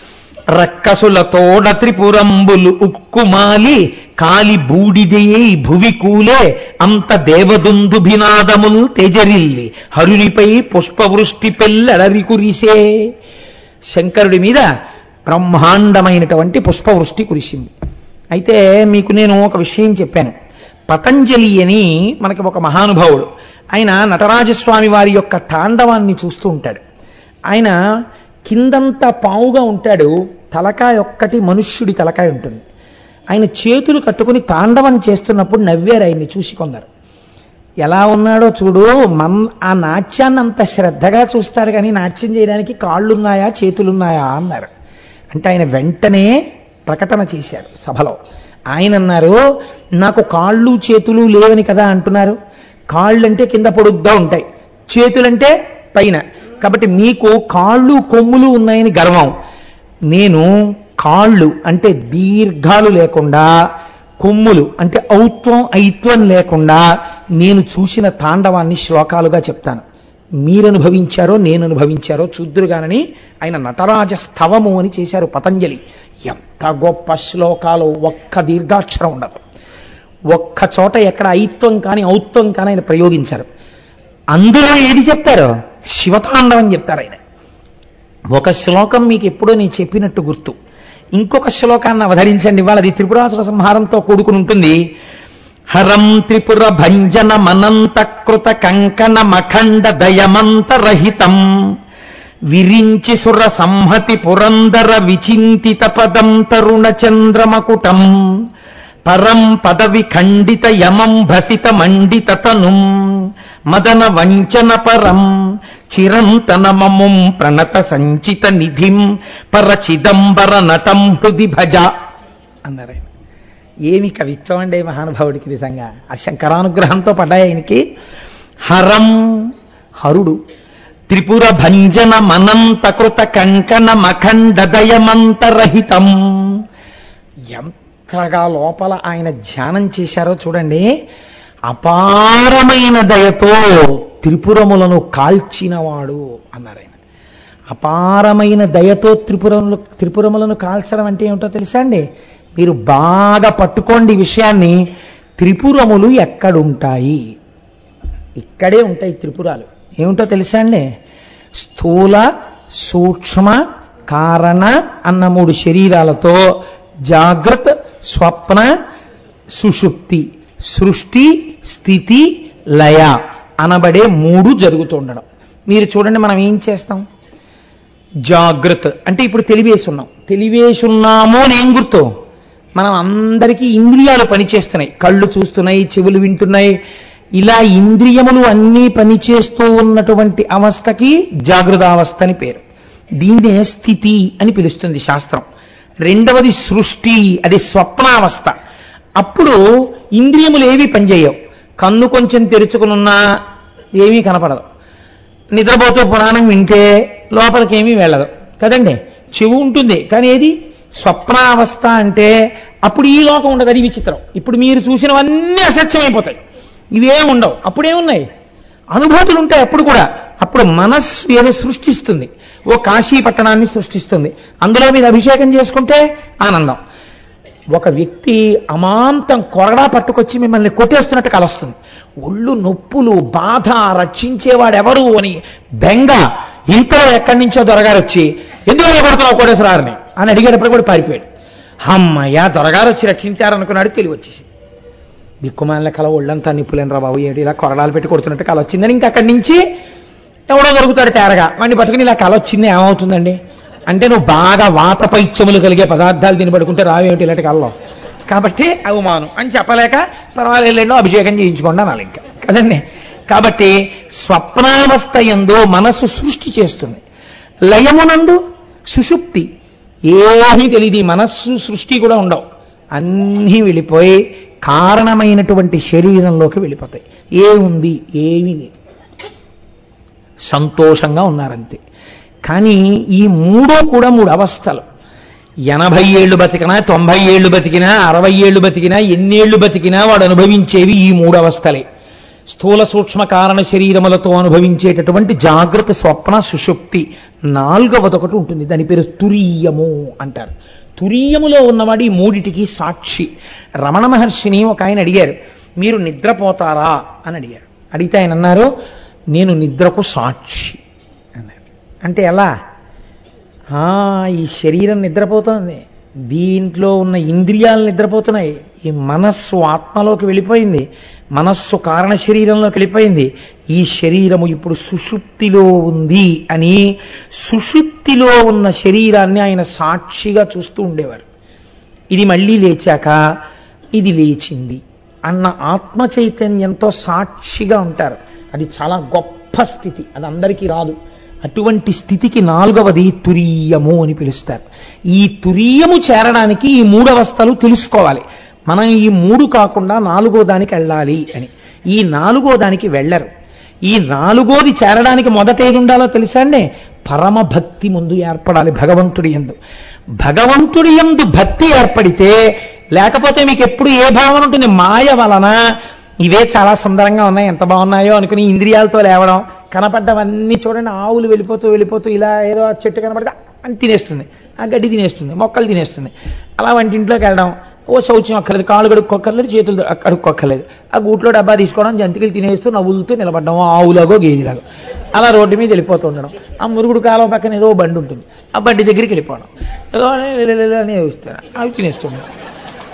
Speaker 1: రక్కసులతోడ త్రిపురంబులు ఉక్కుమాలి కాలి బూడిదయే భువి కూలే అంత దేవదుందుభినాదముల్ తెజరిల్లి హరునిపై పుష్పవృష్టి పెల్లడరి కురిసే శంకరుడి మీద బ్రహ్మాండమైనటువంటి పుష్పవృష్టి కురిసింది అయితే మీకు నేను ఒక విషయం చెప్పాను పతంజలి అని మనకి ఒక మహానుభావుడు ఆయన నటరాజస్వామి వారి యొక్క తాండవాన్ని చూస్తూ ఉంటాడు ఆయన కిందంతా పావుగా ఉంటాడు తలకాయ ఒక్కటి మనుష్యుడి తలకాయ ఉంటుంది ఆయన చేతులు కట్టుకుని తాండవం చేస్తున్నప్పుడు నవ్వారు ఆయన్ని చూసి కొందరు ఎలా ఉన్నాడో చూడు మన్ ఆ నాట్యాన్ని అంత శ్రద్ధగా చూస్తారు కానీ నాట్యం చేయడానికి కాళ్ళున్నాయా చేతులున్నాయా అన్నారు అంటే ఆయన వెంటనే ప్రకటన చేశారు సభలో ఆయన అన్నారు నాకు కాళ్ళు చేతులు లేవని కదా అంటున్నారు కాళ్ళు అంటే కింద పొడుగ్గా ఉంటాయి చేతులంటే పైన కాబట్టి మీకు కాళ్ళు కొమ్ములు ఉన్నాయని గర్వం నేను కాళ్ళు అంటే దీర్ఘాలు లేకుండా కొమ్ములు అంటే ఔత్వం ఐత్వం లేకుండా నేను చూసిన తాండవాన్ని శ్లోకాలుగా చెప్తాను మీరు అనుభవించారో నేను అనుభవించారో చూద్దురుగానని ఆయన నటరాజ స్థవము అని చేశారు పతంజలి ఎంత గొప్ప శ్లోకాలు ఒక్క దీర్ఘాక్షరం ఉండదు ఒక్క చోట ఎక్కడ ఐత్వం కానీ ఔత్వం కానీ ఆయన ప్రయోగించారు అందులో ఏది చెప్తారు శివతాండవం చెప్తారు ఆయన ఒక శ్లోకం మీకు ఎప్పుడో నేను చెప్పినట్టు గుర్తు ఇంకొక శ్లోకాన్ని అవధరించండి ఇవాళ అది త్రిపురాసుర సంహారంతో కూడుకుని ఉంటుంది హరం త్రిపుర భంజన మనంత కృత కంకణ మఖండ దయమంతరహితం విరించి సుర సంహతి పురందర విచింతిత పదం తరుణ చంద్రమకుటం పరం పదవి ఖండిత యమం భసిత మండిత తనుం మదన వంచన పరం చిరంతన మముం ప్రణత సంచిత నిధిం పర చిదంబర నటం హృది భజ అన్నారు ఆయన. ఏమి కవిత్వం అండి మహానుభావుడికి నిజంగా ఆ శంకరానుగ్రహంతో పడ్డాయి ఆయనకి హరం హరుడు త్రిపుర భంజన మనంత కృత కంకణ మఖండ దయమంతరహితం ఎంతగా లోపల ఆయన ధ్యానం చేశారో చూడండి అపారమైన దయతో త్రిపురములను కాల్చినవాడు అన్నారు ఆయన అపారమైన దయతో త్రిపురములు త్రిపురములను కాల్చడం అంటే ఏమిటో తెలుసా అండి మీరు బాగా పట్టుకోండి ఈ విషయాన్ని త్రిపురములు ఎక్కడుంటాయి ఇక్కడే ఉంటాయి త్రిపురాలు ఏమిటో తెలుసా అండి స్థూల సూక్ష్మ కారణ అన్న మూడు శరీరాలతో జాగ్రత్త స్వప్న సుషుప్తి సృష్టి స్థితి లయ అనబడే మూడు జరుగుతుండడం మీరు చూడండి మనం ఏం చేస్తాం జాగ్రత్త అంటే ఇప్పుడు తెలివేసి ఉన్నాం తెలివేసి ఉన్నాము అని ఏం గుర్తు మనం అందరికీ ఇంద్రియాలు పనిచేస్తున్నాయి కళ్ళు చూస్తున్నాయి చెవులు వింటున్నాయి ఇలా ఇంద్రియములు అన్నీ పనిచేస్తూ ఉన్నటువంటి అవస్థకి జాగృత అవస్థ అని పేరు దీన్నే స్థితి అని పిలుస్తుంది శాస్త్రం రెండవది సృష్టి అది స్వప్నావస్థ అప్పుడు ఇంద్రియములు ఏవి పనిచేయవు కన్ను కొంచెం తెరుచుకునున్నా ఏమీ కనపడదు నిద్రపోతూ పురాణం వింటే లోపలికేమీ వెళ్ళదు కదండి చెవు ఉంటుంది కానీ ఏది స్వప్నావస్థ అంటే అప్పుడు ఈ లోకం ఉండదు అది విచిత్రం ఇప్పుడు మీరు చూసినవన్నీ అసత్యమైపోతాయి ఇవేం ఉండవు అప్పుడేమున్నాయి అనుభూతులు ఉంటాయి అప్పుడు కూడా అప్పుడు మనస్సు ఏదో సృష్టిస్తుంది ఓ కాశీ పట్టణాన్ని సృష్టిస్తుంది అందులో మీరు అభిషేకం చేసుకుంటే ఆనందం ఒక వ్యక్తి అమాంతం కొరడా పట్టుకొచ్చి మిమ్మల్ని కొట్టేస్తున్నట్టు కలొస్తుంది ఒళ్ళు నొప్పులు బాధ రక్షించేవాడెవరు అని బెంగ ఇంతలో ఎక్కడి నుంచో దొరగారు వచ్చి ఎందుకు కొడుతున్నావు కోటేశ్వరారిని అని అడిగేటప్పుడు కూడా పారిపోయాడు అమ్మయ్య దొరగారు వచ్చి రక్షించారనుకున్నాడు తెలివి వచ్చేసి దిక్కుమాలిన కల ఒళ్ళంతా నిప్పులేనరా బాబు ఏడు ఇలా కొరడాలు పెట్టి కొడుతున్నట్టు కల వచ్చిందని ఇంకా అక్కడి నుంచి ఎవడో దొరుకుతాడు తేరగా వాడిని బతుకుని ఇలా కల వచ్చింది ఏమవుతుందండి అంటే నువ్వు బాగా వాత పైత్యములు కలిగే పదార్థాలు తిని పడుకుంటే రావేమిటి ఇలాంటి కల్లో కాబట్టి అవమానం అని చెప్పలేక పర్వాలేదో అభిషేకం చేయించుకోండి అనాలి ఇంకా కదండి కాబట్టి స్వప్నావస్థ ఎందు మనసు సృష్టి చేస్తుంది లయమునందు సుషుప్తి ఏమీ తెలియదు ఈ మనస్సు సృష్టి కూడా ఉండవు అన్నీ వెళ్ళిపోయి కారణమైనటువంటి శరీరంలోకి వెళ్ళిపోతాయి ఏముంది ఏమీ లేదు సంతోషంగా ఉన్నారంతే కానీ ఈ మూడో కూడా మూడు అవస్థలు ఎనభై ఏళ్ళు బతికినా తొంభై ఏళ్ళు బతికినా అరవై ఏళ్ళు బతికినా ఎన్నేళ్లు బతికినా వాడు అనుభవించేవి ఈ మూడు అవస్థలే స్థూల సూక్ష్మ కారణ శరీరములతో అనుభవించేటటువంటి జాగ్రత్త స్వప్న సుషుప్తి నాలుగవది ఒకటి ఉంటుంది దాని పేరు తురీయము అంటారు తురీయములో ఉన్నవాడు ఈ మూడిటికి సాక్షి రమణ మహర్షిని ఒక ఆయన అడిగారు మీరు నిద్రపోతారా అని అడిగారు అడిగితే ఆయన అన్నారు నేను నిద్రకు సాక్షి అన్నారు అంటే ఎలా ఆ, ఈ శరీరం నిద్రపోతోంది దీంట్లో ఉన్న ఇంద్రియాలు నిద్రపోతున్నాయి ఈ మనస్సు ఆత్మలోకి వెళ్ళిపోయింది మనస్సు కారణ శరీరంలోకి వెళ్ళిపోయింది ఈ శరీరము ఇప్పుడు సుషుప్తిలో ఉంది అని సుషుప్తిలో ఉన్న శరీరాన్ని ఆయన సాక్షిగా చూస్తూ ఉండేవారు ఇది మళ్ళీ లేచాక ఇది లేచింది అన్న ఆత్మ చైతన్యంతో సాక్షిగా ఉంటారు అది చాలా గొప్ప స్థితి అది అందరికీ రాదు అటువంటి స్థితికి నాలుగవది తురీయము అని పిలుస్తారు ఈ తురీయము చేరడానికి ఈ మూడవస్థలు తెలుసుకోవాలి మనం ఈ మూడు కాకుండా నాలుగో దానికి వెళ్ళాలి అని ఈ నాలుగో దానికి వెళ్ళరు ఈ నాలుగోది చేరడానికి మొదట ఏది ఉండాలో తెలుసా అండి పరమ భక్తి ముందు ఏర్పడాలి భగవంతుడి ఎందు భగవంతుడి ఎందు భక్తి ఏర్పడితే లేకపోతే మీకు ఎప్పుడు ఏ భావన ఉంటుంది మాయ వలన ఇవే చాలా సుందరంగా ఉన్నాయి ఎంత బాగున్నాయో అనుకుని ఇంద్రియాలతో లేవడం కనపడ్డవన్నీ చూడండి ఆవులు వెళ్ళిపోతూ వెళ్ళిపోతూ ఇలా ఏదో ఆ చెట్టు కనపడితే అని తినేస్తుంది ఆ గడ్డి తినేస్తుంది మొక్కలు తినేస్తుంది అలా వంటింట్లోకి వెళ్ళడం ఓ శౌచం అక్కర్లేదు కాళ్ళు కడుక్కోక్కర్లేదు చేతులు కడుక్కోక్కర్లేదు ఆ గూట్లో డబ్బా తీసుకోవడం జంతికలు తినేస్తూ నవ్వులతో నిలబడడం ఆవులాగో గేదిలాగో అలా రోడ్డు మీద వెళ్ళిపోతూ ఉండడం ఆ మురుగుడు కాలం పక్కన ఏదో బండి ఉంటుంది ఆ బండి దగ్గరికి వెళ్ళిపోవడం ఏదో అని లే లే లే అని చూస్తారు అవి తినేస్తుండడం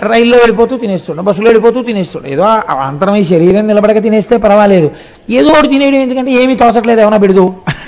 Speaker 1: రైల్లో వెళ్ళిపోతూ తినేస్తుండ బస్సులో వెళ్ళిపోతూ తినేస్తుండ ఏదో అంతరమై శరీరం నిలబడక తినేస్తే పర్వాలేదు ఏదో ఒకటి తినేయడం ఎందుకంటే ఏమీ తోచట్లేదు ఏమైనా బిడదు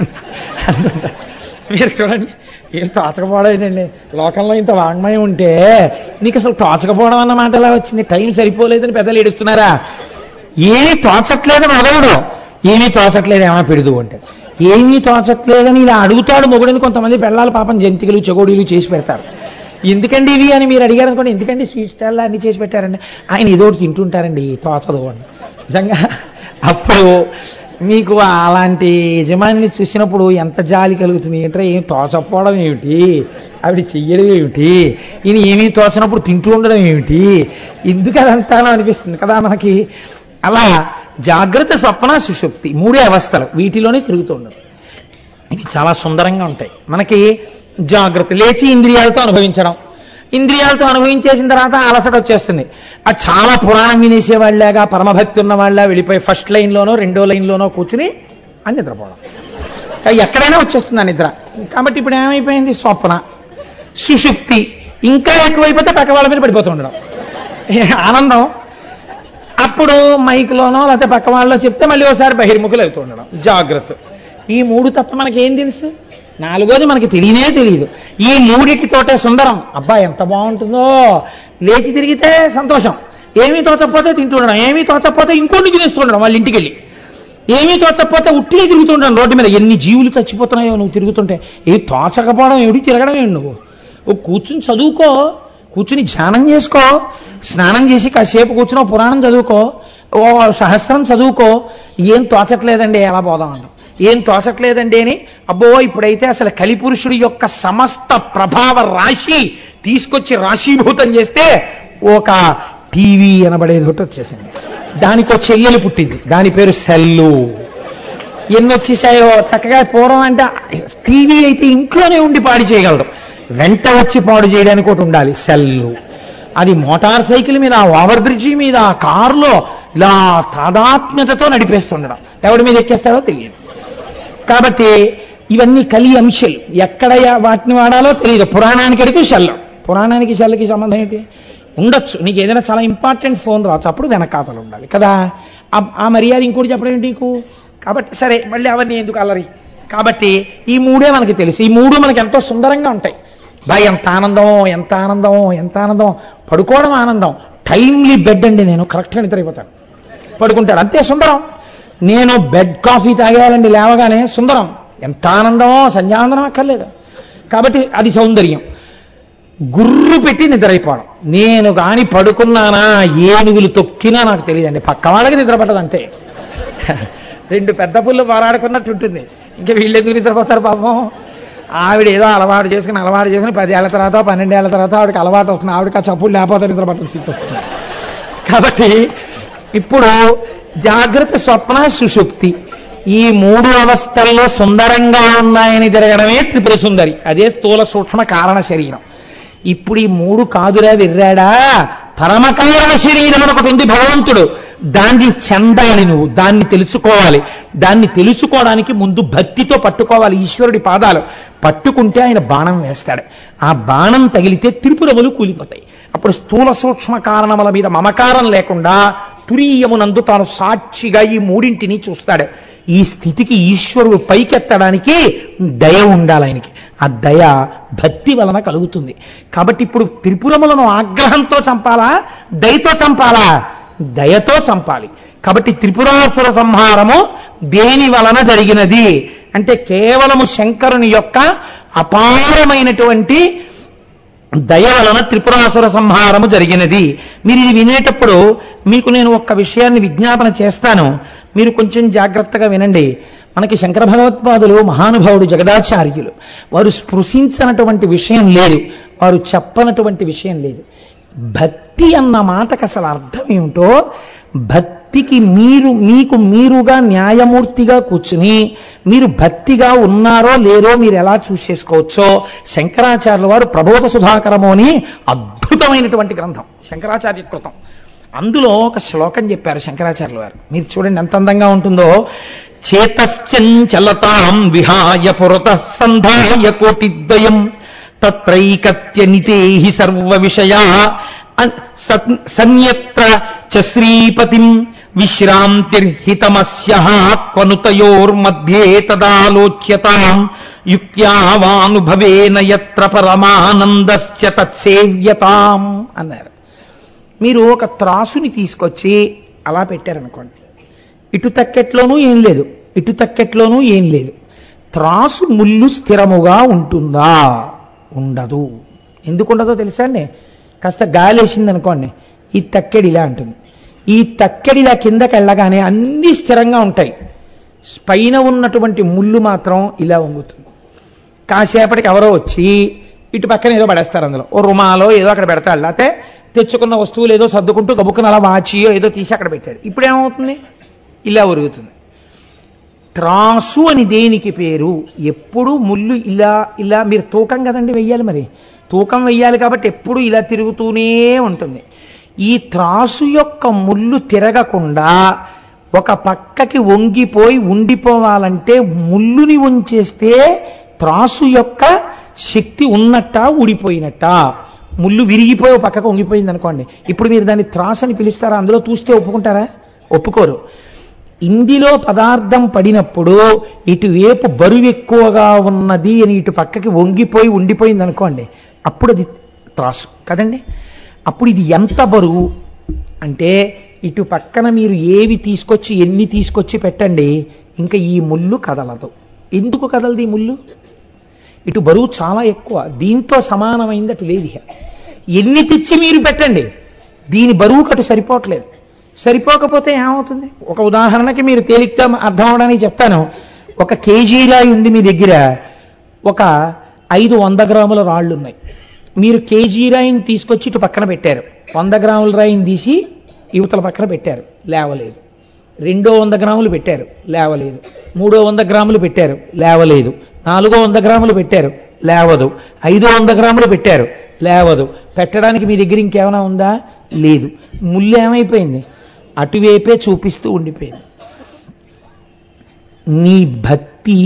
Speaker 1: మీరు చూడండి ఏం తోచకపోవడం ఏంటండి లోకంలో ఇంత వాంగ్మయం ఉంటే నీకు అసలు తోచకపోవడం అన్న మాట ఎలా వచ్చింది టైం సరిపోలేదని పెద్దలు ఏడుస్తున్నారా ఏమీ తోచట్లేదు మొదలుడు ఏమీ తోచట్లేదు ఏమైనా పెడుదు అంటే ఏమీ తోచట్లేదని ఇలా అడుగుతాడు మొగుడని కొంతమంది పెళ్ళాలి పాపం జంతికలు చెగోడీలు చేసి పెడతారు ఎందుకండి ఇవి అని మీరు అడిగారు అనుకోండి ఎందుకండి స్వీట్ స్టాల్లో అన్ని చేసి పెట్టారండి ఆయన ఏదో ఒకటి తింటుంటారండి తోచదు అని నిజంగా అప్పుడు మీకు అలాంటి యజమానిని చూసినప్పుడు ఎంత జాలి కలుగుతుంది ఏంటంటే ఏం తోచకపోవడం ఏమిటి ఆవిడ చెయ్యడం ఏమిటి ఈయన ఏమీ తోచనప్పుడు తింటూ ఉండడం ఏమిటి ఎందుకు అదంతా అనిపిస్తుంది కదా మనకి అలా జాగ్రత్త స్వప్న సుషుప్తి మూడే అవస్థలు వీటిలోనే తిరుగుతూ ఉండదు ఇవి చాలా సుందరంగా ఉంటాయి మనకి జాగ్రత్త లేచి ఇంద్రియాలతో అనుభవించడం ఇంద్రియాలతో అనుభవించేసిన తర్వాత అలసట వచ్చేస్తుంది అది చాలా పురాణం వినేసే వాళ్ళగా పరమభక్తి ఉన్న వాళ్ళ వెళ్ళిపోయి ఫస్ట్ లైన్లోనో రెండో లైన్లోనో కూర్చుని అని నిద్రపోవడం కానీ ఎక్కడైనా వచ్చేస్తుంది ఆ నిద్ర కాబట్టి ఇప్పుడు ఏమైపోయింది స్వప్న సుషుప్తి ఇంకా ఎక్కువైపోతే పక్క వాళ్ళ మీద పడిపోతూ ఉండడం ఆనందం అప్పుడు మైక్లోనో లేకపోతే పక్క వాళ్ళలో చెప్తే మళ్ళీ ఒకసారి బహిర్ముఖులు అవుతూ ఉండడం జాగ్రత్త ఈ మూడు తప్ప మనకి ఏం తెలుసు నాలుగోది మనకి తెలియనే తెలియదు ఈ మూడిటితోటే సుందరం అబ్బా ఎంత బాగుంటుందో లేచి తిరిగితే సంతోషం ఏమీ తోచకపోతే తింటుండడం ఏమీ తోచకపోతే ఇంకోటి తినేస్తుండడం వాళ్ళ ఇంటికి వెళ్ళి ఏమీ తోచకపోతే ఉట్టినే తిరుగుతుండడం రోడ్డు మీద ఎన్ని జీవులు చచ్చిపోతున్నాయో నువ్వు తిరుగుతుంటే ఏ తోచకపోవడం ఏమిటి తిరగడం ఏంటి నువ్వు ఓ కూర్చుని చదువుకో కూర్చుని ధ్యానం చేసుకో స్నానం చేసి కాసేపు కూర్చుని ఓ పురాణం చదువుకో ఓ సహస్రం చదువుకో ఏం తోచట్లేదండి ఎలా పోదాం అంటాం ఏం తోచట్లేదండి అని అబ్బో ఇప్పుడైతే అసలు కలిపురుషుడి యొక్క సమస్త ప్రభావ రాశి తీసుకొచ్చి రాశీభూతం చేస్తే ఒక టీవీ అనబడేది ఒకటి వచ్చేసింది దానికి ఒక చెయ్యలు పుట్టింది దాని పేరు సెల్లు ఎన్ని వచ్చేసాయో చక్కగా పూర్వం అంటే టీవీ అయితే ఇంట్లోనే ఉండి పాడు చేయగలరు వెంట వచ్చి పాడు చేయడానికి ఒకటి ఉండాలి సెల్లు అది మోటార్ సైకిల్ మీద ఓవర్ బ్రిడ్జి మీద కారులో ఇలా తాదాత్మ్యతతో నడిపేస్తుండడం ఎవడి మీద ఎక్కేస్తాడో తెలియదు కాబట్టి ఇవన్నీ కలి అంశాలు ఎక్కడ యా- వాటిని వాడాలో తెలియదు పురాణానికి అడిగితే షెల్లం పురాణానికి షెల్లకి సంబంధం ఏంటి ఉండొచ్చు నీకు ఏదైనా చాలా ఇంపార్టెంట్ ఫోన్ రావచ్చు అప్పుడు వెనకాతలు ఉండాలి కదా ఆ- ఆ మర్యాద ఇంకోటి చెప్పడం ఏంటి నీకు కాబట్టి సరే మళ్ళీ అవన్నీ ఎందుకు అల్లరి కాబట్టి ఈ మూడే మనకి తెలుసు ఈ మూడు మనకి ఎంతో సుందరంగా ఉంటాయి బా ఎంత ఆనందం ఎంత ఆనందం ఎంత ఆనందం పడుకోవడం ఆనందం టైమ్లీ బెడ్ అండి నేను కరెక్ట్గా నిద్రైపోతాను పడుకుంటాడు అంతే సుందరం నేను బెడ్ కాఫీ తాగేయాలండి లేవగానే సుందరం ఎంత ఆనందమో సంధ్యానందనం అక్కర్లేదు కాబట్టి అది సౌందర్యం గుర్రు పెట్టి నిద్రైపోవడం నేను కాని పడుకున్నానా ఏనుగులు తొక్కినా నాకు తెలియదండి పక్క వాళ్ళకి నిద్ర పట్టదు అంతే రెండు పెద్ద పుల్లు పోరాడుకున్నట్టు ఉంటుంది ఇంకా వీళ్ళు ఎందుకు నిద్రపోతారు పాపం ఆవిడ ఏదో అలవాటు చేసుకుని అలవాటు చేసుకుని పదేళ్ల తర్వాత పన్నెండేళ్ల తర్వాత ఆవిడకి అలవాటు వస్తుంది ఆవిడకి ఆ చప్పులు లేకపోతే నిద్ర పట్టడం స్థితి వస్తుంది కాబట్టి ఇప్పుడు జాగ్రత్త స్వప్న సుషుప్తి ఈ మూడు అవస్థల్లో సుందరంగా ఉన్నాయని తిరగడమే త్రిపుర సుందరి అదే స్థూల సూక్ష్మ కారణ శరీరం ఇప్పుడు ఈ మూడు కాదురా విర్రాడా పరమకారణ శరీరం అని ఒకటి ఉంది భగవంతుడు దాన్ని చెందాలి నువ్వు దాన్ని తెలుసుకోవాలి దాన్ని తెలుసుకోవడానికి ముందు భక్తితో పట్టుకోవాలి ఈశ్వరుడి పాదాలు పట్టుకుంటే ఆయన బాణం వేస్తాడు ఆ బాణం తగిలితే త్రిపురములు కూలిపోతాయి అప్పుడు స్థూల సూక్ష్మ కారణముల మీద మమకారం లేకుండా తురీయమునందు తాను సాక్షిగా ఈ మూడింటిని చూస్తాడు ఈ స్థితికి ఈశ్వరుడు పైకెత్తడానికి దయ ఉండాలి ఆయనకి ఆ దయ భక్తి వలన కలుగుతుంది కాబట్టి ఇప్పుడు త్రిపురములను ఆగ్రహంతో చంపాలా దయతో చంపాలా దయతో చంపాలి కాబట్టి త్రిపురాసుర సంహారము దేని వలన జరిగినది అంటే కేవలము శంకరుని యొక్క అపారమైనటువంటి దయ వలన త్రిపురాసుర సంహారము జరిగినది మీరు ఇది వినేటప్పుడు మీకు నేను ఒక్క విషయాన్ని విజ్ఞాపన చేస్తాను మీరు కొంచెం జాగ్రత్తగా వినండి మనకి శంకర భగవత్పాదులు మహానుభావుడు జగదాచార్యులు వారు స్పృశించనటువంటి విషయం లేదు వారు చెప్పనటువంటి విషయం లేదు భక్తి అన్న మాటకు అసలు అర్థం ఏమిటో భక్తికి మీరు మీకు మీరుగా న్యాయమూర్తిగా కూర్చుని మీరు భక్తిగా ఉన్నారో లేరో మీరు ఎలా చూసేసుకోవచ్చో శంకరాచార్యుల వారు ప్రబోధ సుధాకరము అని అద్భుతమైనటువంటి గ్రంథం శంకరాచార్య కృతం అందులో ఒక శ్లోకం చెప్పారు శంకరాచార్యుల వారు మీరు చూడండి ఎంత అందంగా ఉంటుందో చేతశ్చంచలతాం విహాయ పురత సంధాయ కోటిద్వయం తత్రైకత్య నితేహి సర్వ విషయా అన్- సన్- సన్యత్ర చ శ్రీపతిం విశ్రాంతిర్హితమస్య క్వనుతయోర్మధ్యే తదాలోచ్యతాం యుక్త్యావానుభవేన యత్ర పరమానందశ్చ తత్సేవ్యతాం అన్నారు మీరు ఒక త్రాసుని తీసుకొచ్చి అలా పెట్టారనుకోండి ఇటు తక్కెట్లోనూ ఏం లేదు ఇటు తక్కెట్లోనూ ఏం లేదు త్రాసు ముళ్ళు స్థిరముగా ఉంటుందా ఉండదు ఎందుకు ఉండదో తెలుసా అండి కాస్త గాలి వేసింది అనుకోండి ఈ తక్కెడి ఇలా ఉంటుంది ఈ తక్కెడి ఇలా కిందకి వెళ్ళగానే అన్నీ స్థిరంగా ఉంటాయి పైన ఉన్నటువంటి ముళ్ళు మాత్రం ఇలా వంగుతుంది కాసేపటికి ఎవరో వచ్చి ఇటు పక్కన ఏదో పడేస్తారు అందులో ఓ రుమాలో ఏదో అక్కడ పెడతాడు లేకపోతే తెచ్చుకున్న వస్తువులు ఏదో సర్దుకుంటూ గబుక్కున అలా వాచియో ఏదో తీసి అక్కడ పెట్టాడు ఇప్పుడు ఏమవుతుంది ఇలా ఉరుగుతుంది త్రాసు అని దేనికి పేరు ఎప్పుడు ముళ్ళు ఇలా ఇలా మీరు తూకం కదండి వెయ్యాలి మరి తూకం వెయ్యాలి కాబట్టి ఎప్పుడు ఇలా తిరుగుతూనే ఉంటుంది ఈ త్రాసు యొక్క ముళ్ళు తిరగకుండా ఒక పక్కకి వంగిపోయి ఉండిపోవాలంటే ముళ్ళుని ఉంచేస్తే త్రాసు యొక్క శక్తి ఉన్నట్ట ఊడిపోయినట్ట ముళ్ళు విరిగిపోయి ఒక పక్కకు వంగిపోయింది అనుకోండి ఇప్పుడు మీరు దాన్ని త్రాసు అని పిలుస్తారా అందులో చూస్తే ఒప్పుకుంటారా ఒప్పుకోరు ఇందులో పదార్థం పడినప్పుడు ఇటువైపు బరువు ఎక్కువగా ఉన్నది అని ఇటు పక్కకి వంగిపోయి ఉండిపోయింది అనుకోండి అప్పుడు అది త్రాసు కదండి అప్పుడు ఇది ఎంత బరువు అంటే ఇటు పక్కన మీరు ఏవి తీసుకొచ్చి ఎన్ని తీసుకొచ్చి పెట్టండి ఇంకా ఈ ముళ్ళు కదలదు ఎందుకు కదలదు ఈ ముళ్ళు ఇటు బరువు చాలా ఎక్కువ దీంతో సమానమైంది అటు లేదు ఇక ఎన్ని తెచ్చి మీరు పెట్టండి దీని బరువుకు అటు సరిపోవట్లేదు సరిపోకపోతే ఏమవుతుంది ఒక ఉదాహరణకి మీరు తేలిగ్గా అర్థం అవడానికి చెప్తాను ఒక కేజీ రాయి ఉంది మీ దగ్గర ఒక ఐదు వంద గ్రాముల రాళ్ళు ఉన్నాయి మీరు కేజీ రాయిని తీసుకొచ్చి ఇటు పక్కన పెట్టారు వంద గ్రాముల రాయిని తీసి యువతల పక్కన పెట్టారు లేవలేదు రెండో వంద గ్రాములు పెట్టారు లేవలేదు మూడో వంద గ్రాములు పెట్టారు లేవలేదు నాలుగో వంద గ్రాములు పెట్టారు లేవదు ఐదో వంద గ్రాములు పెట్టారు లేవదు పెట్టడానికి మీ దగ్గర ఇంకేమైనా ఉందా లేదు ముళ్ళు ఏమైపోయింది అటువైపే చూపిస్తూ ఉండిపోయింది నీ భక్తి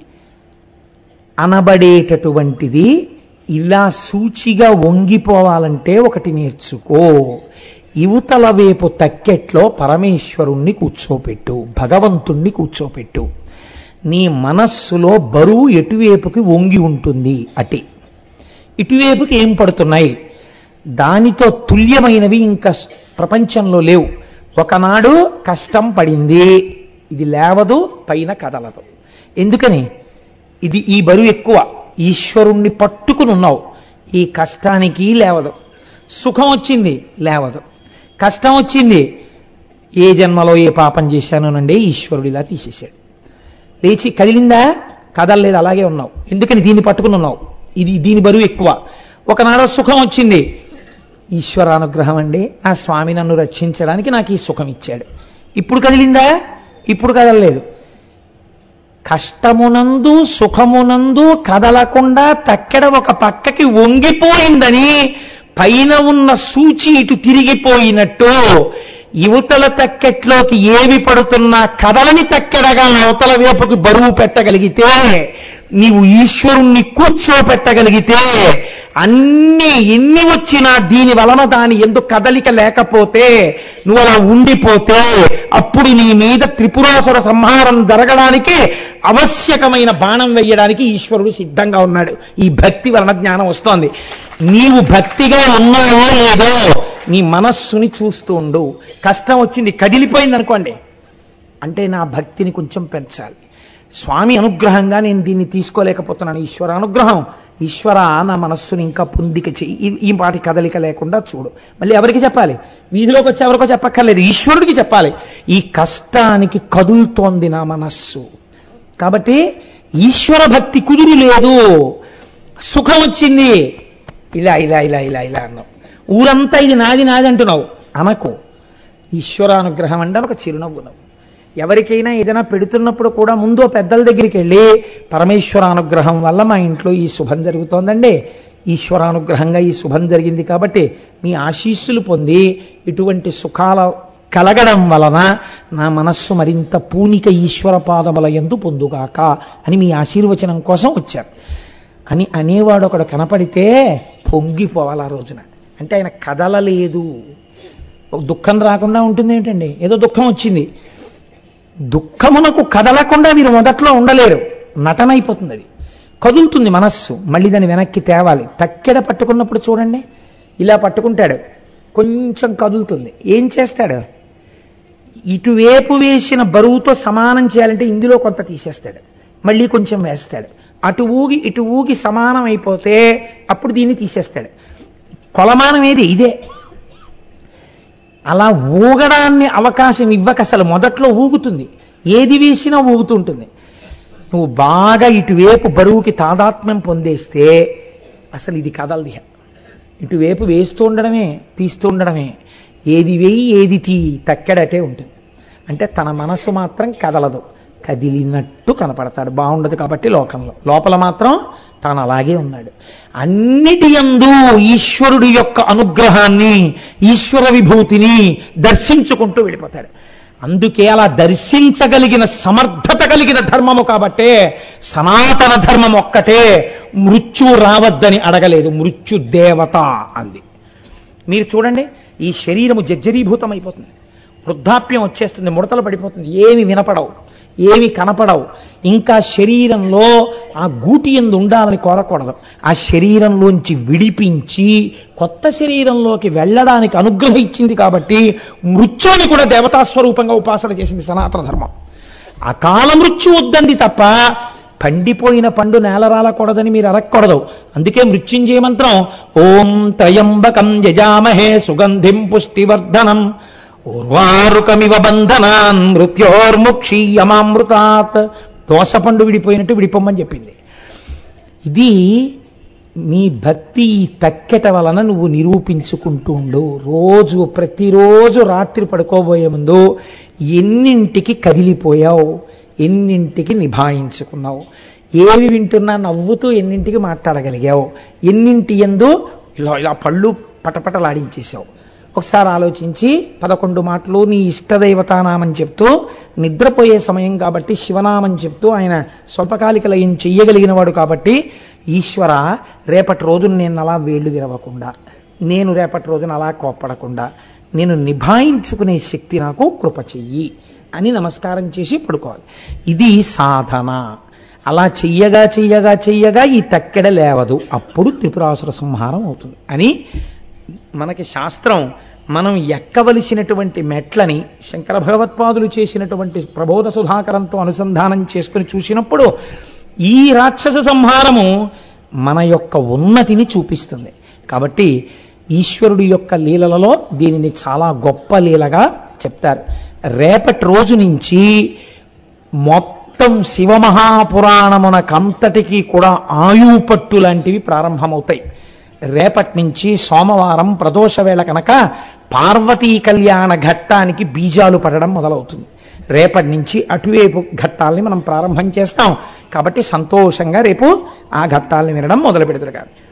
Speaker 1: అనబడేటటువంటిది ఇలా సూచిగా వంగిపోవాలంటే ఒకటి నేర్చుకో యువతల వైపు తక్కెట్లో పరమేశ్వరుణ్ణి కూర్చోపెట్టు భగవంతుణ్ణి కూర్చోపెట్టు నీ మనస్సులో బరువు ఎటువైపుకి వంగి ఉంటుంది అటే ఇటువైపుకి ఏం పడుతున్నాయి దానితో తుల్యమైనవి ఇంకా ప్రపంచంలో లేవు ఒకనాడు కష్టం పడింది ఇది లేవదు పైన కదలదు ఎందుకని ఇది ఈ బరువు ఎక్కువ ఈశ్వరుణ్ణి పట్టుకుని ఉన్నావు ఈ కష్టానికి లేవదు సుఖం వచ్చింది లేవదు కష్టం వచ్చింది ఏ జన్మలో ఏ పాపం చేశానోనండి ఈశ్వరుడు ఇలా తీసేశాడు లేచి కదిలిందా కదలలేదు అలాగే ఉన్నావు ఎందుకని దీన్ని పట్టుకుని ఉన్నావు ఇది దీని బరువు ఎక్కువ ఒకనాడు సుఖం వచ్చింది ఈశ్వరానుగ్రహం అండి ఆ స్వామి నన్ను రక్షించడానికి నాకు ఈ సుఖం ఇచ్చాడు ఇప్పుడు కదిలిందా ఇప్పుడు కదలలేదు కష్టమునందు సుఖమునందు కదలకుండా తక్కెడ ఒక పక్కకి వంగిపోయిందని పైన ఉన్న సూచి ఇటు తిరిగిపోయినట్టు యువతల తక్కెట్లోకి ఏవి పడుతున్నా కదలని తక్కెడగా అవతల వైపుకి బరువు పెట్టగలిగితే నీవు ఈశ్వరుణ్ణి కూర్చోపెట్టగలిగితే అన్ని ఎన్ని వచ్చినా దీని వలన దాని ఎందుకు కదలిక లేకపోతే నువ్వు అలా ఉండిపోతే అప్పుడు నీ మీద త్రిపురాసుర సంహారం జరగడానికి ఆవశ్యకమైన బాణం వేయడానికి ఈశ్వరుడు సిద్ధంగా ఉన్నాడు ఈ భక్తి వలన జ్ఞానం వస్తోంది నీవు భక్తిగా ఉన్నావో లేదో నీ మనస్సుని చూస్తూ ఉండు కష్టం వచ్చింది కదిలిపోయింది అనుకోండి అంటే నా భక్తిని కొంచెం పెంచాలి స్వామి అనుగ్రహంగా నేను దీన్ని తీసుకోలేకపోతున్నాను ఈశ్వర అనుగ్రహం ఈశ్వర నా మనస్సుని ఇంకా పొందిక చెయ్యి ఈ- ఈ పాటి కదలిక లేకుండా చూడు మళ్ళీ ఎవరికి చెప్పాలి వీధిలోకి వచ్చి ఎవరికో చెప్పక్కర్లేదు ఈశ్వరుడికి చెప్పాలి ఈ కష్టానికి కదులుతోంది నా మనస్సు కాబట్టి ఈశ్వర భక్తి కుదిరి లేదు సుఖం వచ్చింది ఇలా ఇలా ఇలా ఇలా ఇలా అన్నావు ఊరంతా ఇది నాది నాది అంటున్నావు అనకు ఈశ్వరానుగ్రహం అంటే ఒక చిరునవ్వు నవ్వు ఎవరికైనా ఏదైనా పెడుతున్నప్పుడు కూడా ముందు ఓ పెద్దల దగ్గరికి వెళ్ళి పరమేశ్వరానుగ్రహం వల్ల మా ఇంట్లో ఈ శుభం జరుగుతోందండి ఈశ్వరానుగ్రహంగా ఈ శుభం జరిగింది కాబట్టి మీ ఆశీస్సులు పొంది ఇటువంటి సుఖాల కలగడం వలన నా మనస్సు మరింత పూనిక ఈశ్వర పాదముల ఎందు పొందుగాక అని మీ ఆశీర్వచనం కోసం వచ్చారు అని అనేవాడు ఒకడు కనపడితే పొంగిపోవాలి ఆ రోజున అంటే ఆయన కదలలేదు ఒక దుఃఖం రాకుండా ఉంటుంది ఏంటండి ఏదో దుఃఖం వచ్చింది దుఃఖమునకు కదలకుండా మీరు మొదట్లో ఉండలేరు నటన అయిపోతుంది అది కదులుతుంది మనస్సు మళ్ళీ దాన్ని వెనక్కి తేవాలి తక్కెడ పట్టుకున్నప్పుడు చూడండి ఇలా పట్టుకుంటాడు కొంచెం కదులుతుంది ఏం చేస్తాడు ఇటువైపు వేసిన బరువుతో సమానం చేయాలంటే ఇందులో కొంత తీసేస్తాడు మళ్ళీ కొంచెం వేస్తాడు అటు ఊగి ఇటు ఊగి సమానం అయిపోతే అప్పుడు దీన్ని తీసేస్తాడు కొలమానం ఏది ఇదే అలా ఊగడాన్ని అవకాశం ఇవ్వక అసలు మొదట్లో ఊగుతుంది ఏది వేసినా ఊగుతుంటుంది నువ్వు బాగా ఇటువైపు బరువుకి తాదాత్మ్యం పొందేస్తే అసలు ఇది కదలది ఇటువైపు వేస్తూ ఉండడమే తీస్తూ ఉండడమే ఏది వేయి ఏది తీ తక్కెడటే ఉంటుంది అంటే తన మనసు మాత్రం కదలదు కదిలినట్టు కనపడతాడు బాగుండదు కాబట్టి లోకంలో లోపల మాత్రం తాను అలాగే ఉన్నాడు అన్నిటి యందు ఈశ్వరుడి యొక్క అనుగ్రహాన్ని ఈశ్వర విభూతిని దర్శించుకుంటూ వెళ్ళిపోతాడు అందుకే అలా దర్శించగలిగిన సమర్థత కలిగిన ధర్మము కాబట్టే సనాతన ధర్మం ఒక్కటే మృత్యు రావద్దని అడగలేదు మృత్యు దేవత అంది మీరు చూడండి ఈ శరీరము జర్జరీభూతం అయిపోతుంది వృద్ధాప్యం వచ్చేస్తుంది ముడతలు పడిపోతుంది ఏమి వినపడవు ఏమి కనపడవు ఇంకా శరీరంలో ఆ గూటి ఎందు ఉండాలని కోరకూడదు ఆ శరీరంలోంచి విడిపించి కొత్త శరీరంలోకి వెళ్ళడానికి అనుగ్రహం ఇచ్చింది కాబట్టి మృత్యుని కూడా దేవతా స్వరూపంగా ఉపాసన చేసింది సనాతన ధర్మం అకాల మృత్యు వద్దంది తప్ప పండిపోయిన పండు నేల రాలకూడదని మీరు అరక్కూడదు అందుకే మృత్యుంజయ మంత్రం ఓం త్రయంబకం యజామహే సుగంధిం పుష్టివర్ధనం ఊర్వారుకమివ బంధనాన్ మృత్యోర్ముక్షీయమామృతాత్ దోసపండు విడిపోయినట్టు విడిపోమని చెప్పింది ఇది నీ భక్తి ఈ తక్కెట వలన నువ్వు నిరూపించుకుంటూ ఉండు రోజు ప్రతిరోజు రాత్రి పడుకోబోయే ముందు ఎన్నింటికి కదిలిపోయావు ఎన్నింటికి నిభాయించుకున్నావు ఏవి వింటున్నా నవ్వుతూ ఎన్నింటికి మాట్లాడగలిగావు ఎన్నింటి ఎందు ఇలా ఇలా పళ్ళు పటపటలాడించేశావు ఒకసారి ఆలోచించి పదకొండు మాటలు నీ ఇష్టదైవతానామని చెప్తూ నిద్రపోయే సమయం కాబట్టి శివనామం చెప్తూ ఆయన స్వల్పకాలిక లయం చెయ్యగలిగిన వాడు కాబట్టి ఈశ్వర రేపటి రోజున నేను అలా వేళ్ళు విరవకుండా నేను రేపటి రోజున అలా కోప్పడకుండా నేను నిభాయించుకునే శక్తి నాకు కృప చెయ్యి అని నమస్కారం చేసి పడుకోవాలి ఇది సాధన అలా చెయ్యగా చెయ్యగా చెయ్యగా ఈ తక్కెడ లేవదు అప్పుడు త్రిపురాసుర సంహారం అవుతుంది అని మనకి శాస్త్రం మనం ఎక్కవలసినటువంటి మెట్లని శంకర భగవత్పాదులు చేసినటువంటి ప్రబోధ సుధాకరంతో అనుసంధానం చేసుకుని చూసినప్పుడు ఈ రాక్షస సంహారము మన యొక్క ఉన్నతిని చూపిస్తుంది కాబట్టి ఈశ్వరుడి యొక్క లీలలలో దీనిని చాలా గొప్ప లీలగా చెప్తారు రేపటి రోజు నుంచి మొత్తం శివమహాపురాణమునకంతటికీ కూడా ఆయువు పట్టు లాంటివి ప్రారంభమవుతాయి రేపటి నుంచి సోమవారం ప్రదోష వేళ కనుక పార్వతీ కళ్యాణ ఘట్టానికి బీజాలు పడడం మొదలవుతుంది రేపటి నుంచి అటువైపు ఘట్టాలని మనం ప్రారంభం చేస్తాం కాబట్టి సంతోషంగా రేపు ఆ ఘట్టాలని వినడం మొదలు పెడతారు